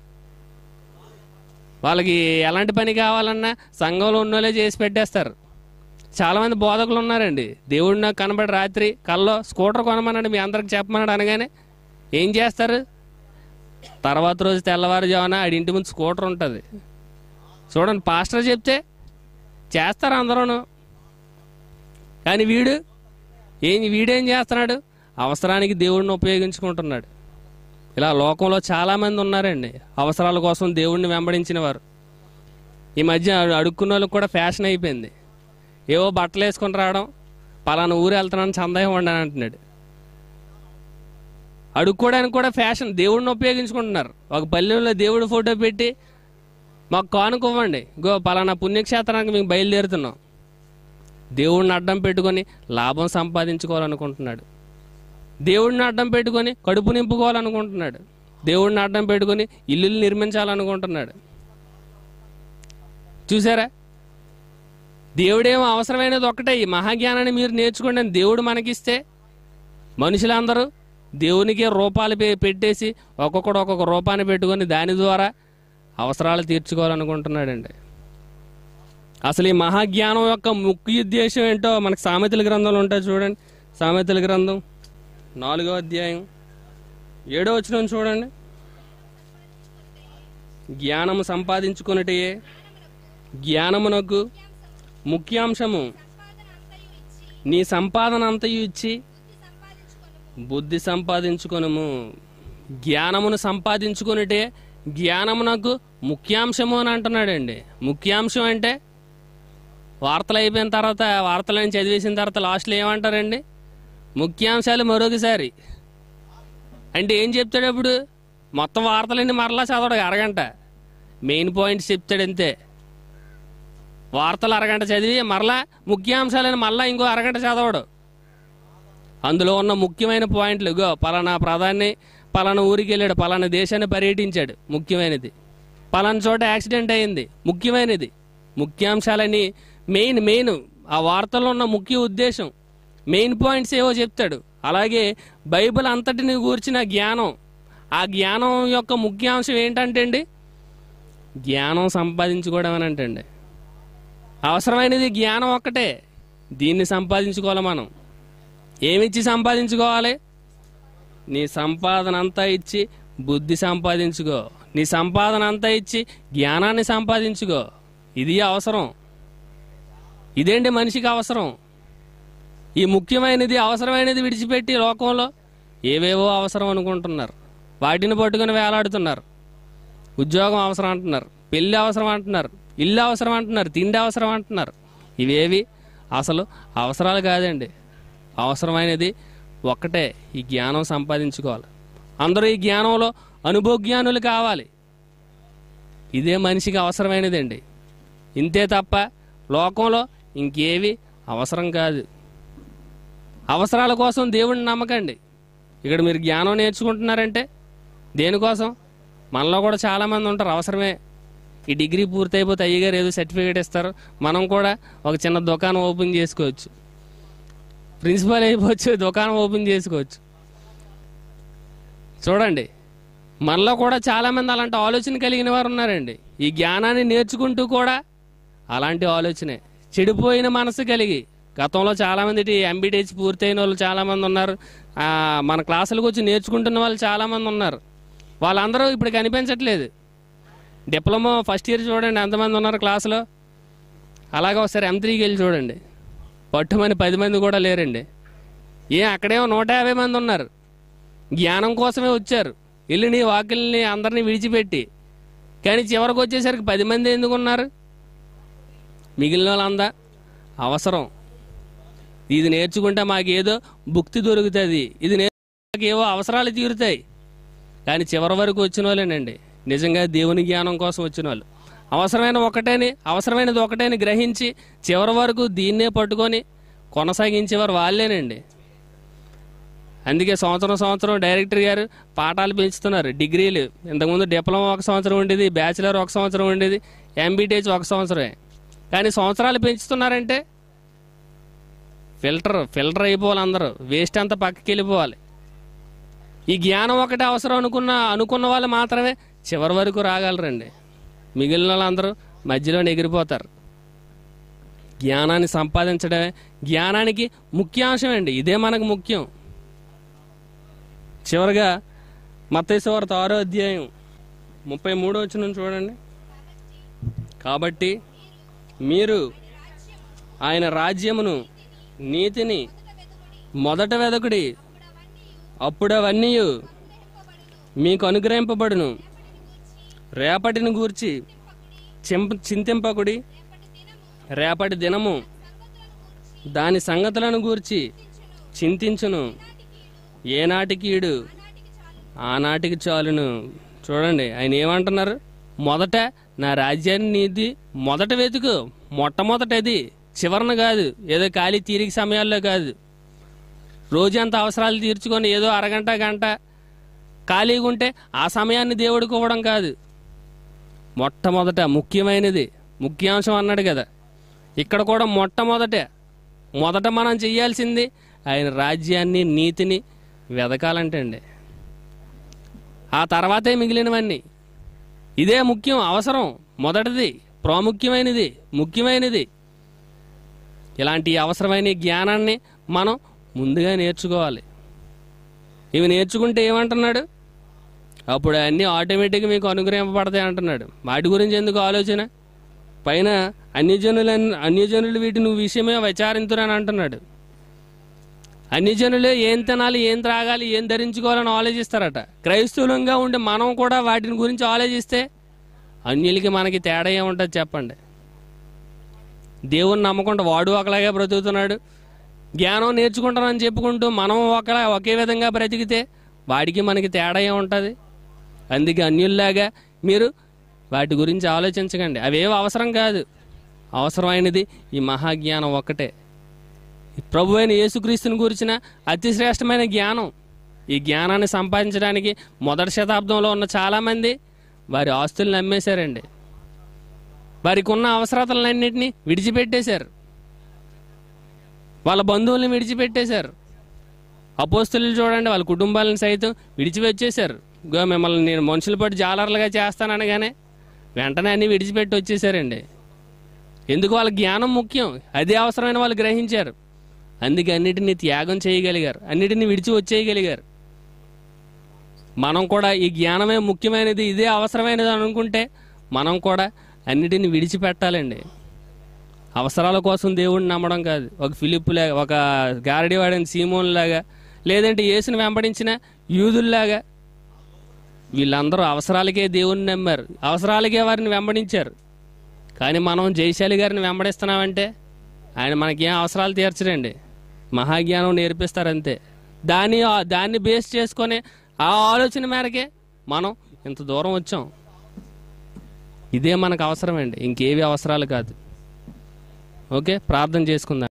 వాళ్ళకి ఎలాంటి పని కావాలన్నా సంఘంలో ఉన్నోళ్ళే చేసి పెట్టేస్తారు చాలామంది బోధకులు ఉన్నారండి దేవుడు నాకు కనబడి రాత్రి కల్లో స్కూటర్ కొనమన్నాడు మీ అందరికి చెప్పమన్నాడు అనగానే ఏం చేస్తారు తర్వాత రోజు తెల్లవారుజామున ఆడి ఇంటి ముందు స్కూటర్ ఉంటుంది చూడండి పాస్టర్ చెప్తే చేస్తారు అందరూను కానీ వీడు ఏం వీడేం చేస్తున్నాడు అవసరానికి దేవుడిని ఉపయోగించుకుంటున్నాడు ఇలా లోకంలో చాలామంది ఉన్నారండి అవసరాల కోసం దేవుడిని వెంబడించిన వారు ఈ మధ్య అడుక్కున్న వాళ్ళకి కూడా ఫ్యాషన్ అయిపోయింది ఏవో బట్టలు వేసుకొని రావడం పలానా ఊరు వెళ్తున్నాను చందాయం వండాను అంటున్నాడు అడుక్కోవడానికి కూడా ఫ్యాషన్ దేవుడిని ఉపయోగించుకుంటున్నారు ఒక పల్లెల్లో దేవుడి ఫోటో పెట్టి మాకు కానుకోవ్వండి గో పలానా పుణ్యక్షేత్రానికి మేము బయలుదేరుతున్నాం దేవుడిని అడ్డం పెట్టుకొని లాభం సంపాదించుకోవాలనుకుంటున్నాడు దేవుడిని అడ్డం పెట్టుకొని కడుపు నింపుకోవాలనుకుంటున్నాడు దేవుడిని అడ్డం పెట్టుకొని ఇల్లులు నిర్మించాలనుకుంటున్నాడు చూసారా దేవుడేమో అవసరమైనది ఒకటే ఈ మహాజ్ఞానాన్ని మీరు నేర్చుకోండి అని దేవుడు మనకిస్తే మనుషులందరూ దేవునికి రూపాలు పె- పెట్టేసి ఒక్కొక్కడు ఒక్కొక్క రూపాన్ని పెట్టుకొని దాని ద్వారా అవసరాలు తీర్చుకోవాలనుకుంటున్నాడండి అసలు ఈ మహాజ్ఞానం యొక్క ముఖ్య ఉద్దేశం ఏంటో మనకు సామెతల గ్రంథంలో ఉంటాయి చూడండి సామెతల గ్రంథం నాలుగో అధ్యాయం ఏడో వచ్చిన చూడండి జ్ఞానము సంపాదించుకున్నటే జ్ఞానమునకు ముఖ్యాంశము నీ సంపాదన అంతయు ఇచ్చి బుద్ధి సంపాదించుకొనుము జ్ఞానమును సంపాదించుకునిటే జ్ఞానమునకు ముఖ్యాంశము అని అంటున్నాడండి ముఖ్యాంశం అంటే వార్తలు అయిపోయిన తర్వాత వార్తలను చదివేసిన తర్వాత లాస్ట్లో ఏమంటారండి ముఖ్యాంశాలు మరొకసారి అంటే ఏం చెప్తాడు అప్పుడు మొత్తం వార్తలన్నీ మరలా చదవడు అరగంట మెయిన్ పాయింట్స్ చెప్తాడు అంతే వార్తలు అరగంట చదివి మరలా ముఖ్యాంశాలను మరలా ఇంకో అరగంట చదవడు అందులో ఉన్న ముఖ్యమైన పాయింట్లు ఇగో పలానా ప్రధాని పలానా ఊరికి వెళ్ళాడు పలానా దేశాన్ని పర్యటించాడు ముఖ్యమైనది పలానా చోట యాక్సిడెంట్ అయింది ముఖ్యమైనది ముఖ్యాంశాలని మెయిన్ మెయిన్ ఆ వార్తల్లో ఉన్న ముఖ్య ఉద్దేశం మెయిన్ పాయింట్స్ ఏవో చెప్తాడు అలాగే బైబిల్ అంతటిని గూర్చిన జ్ఞానం ఆ జ్ఞానం యొక్క ముఖ్యాంశం ఏంటంటే అండి జ్ఞానం సంపాదించుకోవడం అని అంటండి అవసరమైనది జ్ఞానం ఒక్కటే దీన్ని సంపాదించుకోవాలి మనం ఏమిచ్చి సంపాదించుకోవాలి నీ సంపాదన అంతా ఇచ్చి బుద్ధి సంపాదించుకో నీ సంపాదన అంతా ఇచ్చి జ్ఞానాన్ని సంపాదించుకో ఇది అవసరం ఇదేంటి మనిషికి అవసరం ఈ ముఖ్యమైనది అవసరమైనది విడిచిపెట్టి లోకంలో ఏవేవో అవసరం అనుకుంటున్నారు వాటిని పట్టుకొని వేలాడుతున్నారు ఉద్యోగం అవసరం అంటున్నారు పెళ్ళి అవసరం అంటున్నారు ఇల్లు అవసరం అంటున్నారు తిండి అవసరం అంటున్నారు ఇవేవి అసలు అవసరాలు కాదండి అవసరమైనది ఒక్కటే ఈ జ్ఞానం సంపాదించుకోవాలి అందరూ ఈ జ్ఞానంలో అనుభవజ్ఞానులు కావాలి ఇదే మనిషికి అవసరమైనదండి ఇంతే తప్ప లోకంలో ఇంకేవి అవసరం కాదు అవసరాల కోసం దేవుడిని నమ్మకండి ఇక్కడ మీరు జ్ఞానం నేర్చుకుంటున్నారంటే దేనికోసం మనలో కూడా చాలామంది ఉంటారు అవసరమే ఈ డిగ్రీ పూర్తయిపోతే అయ్యగారు ఏదో సర్టిఫికేట్ ఇస్తారు మనం కూడా ఒక చిన్న దుకాణం ఓపెన్ చేసుకోవచ్చు ప్రిన్సిపల్ అయిపోవచ్చు దుకాణం ఓపెన్ చేసుకోవచ్చు చూడండి మనలో కూడా చాలామంది అలాంటి ఆలోచన కలిగిన వారు ఉన్నారండి ఈ జ్ఞానాన్ని నేర్చుకుంటూ కూడా అలాంటి ఆలోచనే చెడిపోయిన మనసు కలిగి గతంలో చాలామంది ఎంబీడీహెచ్ పూర్తయిన వాళ్ళు చాలామంది ఉన్నారు ఆ, మన క్లాసులకు వచ్చి నేర్చుకుంటున్న వాళ్ళు చాలామంది ఉన్నారు వాళ్ళందరూ ఇప్పుడు కనిపించట్లేదు డిప్లొమా ఫస్ట్ ఇయర్ చూడండి ఎంతమంది ఉన్నారు క్లాసులో అలాగే ఒకసారి ఎం త్రీకి వెళ్ళి చూడండి పట్టుమని పది మంది కూడా లేరండి ఏ అక్కడేమో నూట యాభై మంది ఉన్నారు జ్ఞానం కోసమే వచ్చారు వెళ్ళి నీ వాకిల్ని అందరినీ విడిచిపెట్టి కానీ చివరికి వచ్చేసరికి పది మంది ఎందుకు ఉన్నారు మిగిలిన వాళ్ళందా అవసరం ఇది నేర్చుకుంటే మాకేదో భుక్తి దొరుకుతుంది ఇది నేర్చుకుంటే మాకేవో అవసరాలు తీరుతాయి కానీ చివరి వరకు వచ్చిన వాళ్ళేనండి నిజంగా దేవుని జ్ఞానం కోసం వచ్చిన వాళ్ళు అవసరమైన ఒకటేని అవసరమైనది ఒకటేని గ్రహించి చివరి వరకు దీన్నే పట్టుకొని కొనసాగించేవారు వాళ్ళేనండి అందుకే సంవత్సరం సంవత్సరం డైరెక్టర్ గారు పాఠాలు పెంచుతున్నారు డిగ్రీలు ఇంతకుముందు డిప్లొమా ఒక సంవత్సరం ఉండేది బ్యాచిలర్ ఒక సంవత్సరం ఉండేది ఎంబీటీహెచ్ ఒక సంవత్సరమే కానీ సంవత్సరాలు పెంచుతున్నారంటే ఫిల్టర్ ఫిల్టర్ అయిపోవాలి అందరూ వేస్ట్ అంతా పక్కకి వెళ్ళిపోవాలి ఈ జ్ఞానం ఒకటే అవసరం అనుకున్న అనుకున్న వాళ్ళు మాత్రమే చివరి వరకు రాగలరండి మిగిలిన వాళ్ళందరూ మధ్యలో ఎగిరిపోతారు జ్ఞానాన్ని సంపాదించడమే జ్ఞానానికి ముఖ్యాంశం అండి ఇదే మనకు ముఖ్యం చివరిగా మత్తేశ్వరత ఆరో అధ్యాయం ముప్పై మూడో వచ్చిన చూడండి కాబట్టి మీరు ఆయన రాజ్యమును నీతిని మొదట వెదకుడి అప్పుడు అవన్నీ మీకు అనుగ్రహింపబడును రేపటిని గూర్చి చింప చింతింపకుడి రేపటి దినము దాని సంగతులను గూర్చి చింతించును ఏనాటికి ఈడు ఆనాటికి చాలును చూడండి ఆయన ఏమంటున్నారు మొదట నా రాజ్యాన్ని నీది మొదట వెతుకు మొట్టమొదటది చివరన కాదు ఏదో ఖాళీ తీరిక సమయాల్లో కాదు రోజంతా అవసరాలు తీర్చుకొని ఏదో అరగంట గంట ఖాళీగా ఉంటే ఆ సమయాన్ని దేవుడికి ఇవ్వడం కాదు మొట్టమొదట ముఖ్యమైనది ముఖ్యాంశం అన్నాడు కదా ఇక్కడ కూడా మొట్టమొదట మొదట మనం చెయ్యాల్సింది ఆయన రాజ్యాన్ని నీతిని వెదకాలంటే అండి ఆ తర్వాతే మిగిలినవన్నీ ఇదే ముఖ్యం అవసరం మొదటిది ప్రాముఖ్యమైనది ముఖ్యమైనది ఇలాంటి అవసరమైన జ్ఞానాన్ని మనం ముందుగా నేర్చుకోవాలి ఇవి నేర్చుకుంటే ఏమంటున్నాడు అప్పుడు అన్నీ ఆటోమేటిక్గా మీకు అనుగ్రహింపబడతాయి అంటున్నాడు వాటి గురించి ఎందుకు ఆలోచన పైన అన్యజనుల అన్యజనులు వీటి నువ్వు విషయమే విచారింతురని అంటున్నాడు అన్యజనులు ఏం తినాలి ఏం త్రాగాలి ఏం ధరించుకోవాలని ఆలోచిస్తారట క్రైస్తవులంగా ఉండి మనం కూడా వాటిని గురించి ఆలోచిస్తే అన్యులకి మనకి తేడా ఏముంటుంది చెప్పండి దేవుణ్ణి నమ్మకుండా వాడు ఒకలాగే బ్రతుకుతున్నాడు జ్ఞానం నేర్చుకుంటానని చెప్పుకుంటూ మనం ఒకలా ఒకే విధంగా బ్రతికితే వాడికి మనకి తేడా ఏముంటుంది అందుకే అన్యుల్లాగా మీరు వాటి గురించి ఆలోచించకండి అవేవి అవసరం కాదు అవసరమైనది ఈ మహాజ్ఞానం ఒక్కటే ప్రభు అయిన యేసుక్రీస్తుని గురించిన అతి శ్రేష్టమైన జ్ఞానం ఈ జ్ఞానాన్ని సంపాదించడానికి మొదటి శతాబ్దంలో ఉన్న చాలామంది వారి ఆస్తుల్ని అమ్మేశారండి వారికి ఉన్న అవసరతలన్నింటినీ విడిచిపెట్టేశారు వాళ్ళ బంధువుల్ని విడిచిపెట్టేశారు అపోస్తులు చూడండి వాళ్ళ కుటుంబాలను సైతం విడిచిపెట్టేశారు గో మిమ్మల్ని నేను మనుషుల పాటు జాలర్లుగా చేస్తాననగానే వెంటనే అన్ని విడిచిపెట్టి వచ్చేసారండి ఎందుకు వాళ్ళ జ్ఞానం ముఖ్యం అదే అవసరమైన వాళ్ళు గ్రహించారు అందుకే అన్నిటినీ త్యాగం చేయగలిగారు అన్నిటినీ విడిచి వచ్చేయగలిగారు మనం కూడా ఈ జ్ఞానమే ముఖ్యమైనది ఇదే అవసరమైనది అని అనుకుంటే మనం కూడా అన్నిటిని విడిచిపెట్టాలండి అవసరాల కోసం దేవుడిని నమ్మడం కాదు ఒక ఫిలిప్ లాగా ఒక గారడి వాడిన సీమోన్ లాగా లేదంటే యేసుని వెంబడించిన యూదుల్లాగా వీళ్ళందరూ అవసరాలకే దేవుణ్ణి నమ్మారు అవసరాలకే వారిని వెంబడించారు కానీ మనం జయశాలి గారిని వెంబడిస్తున్నామంటే ఆయన మనకేం అవసరాలు తీర్చరండి మహాజ్ఞానం నేర్పిస్తారంతే దాన్ని దాన్ని బేస్ చేసుకొని ఆ ఆలోచన మేరకే మనం ఇంత దూరం వచ్చాం ఇదే మనకు అవసరమండి ఇంకేవి అవసరాలు కాదు ఓకే ప్రార్థన చేసుకుందాం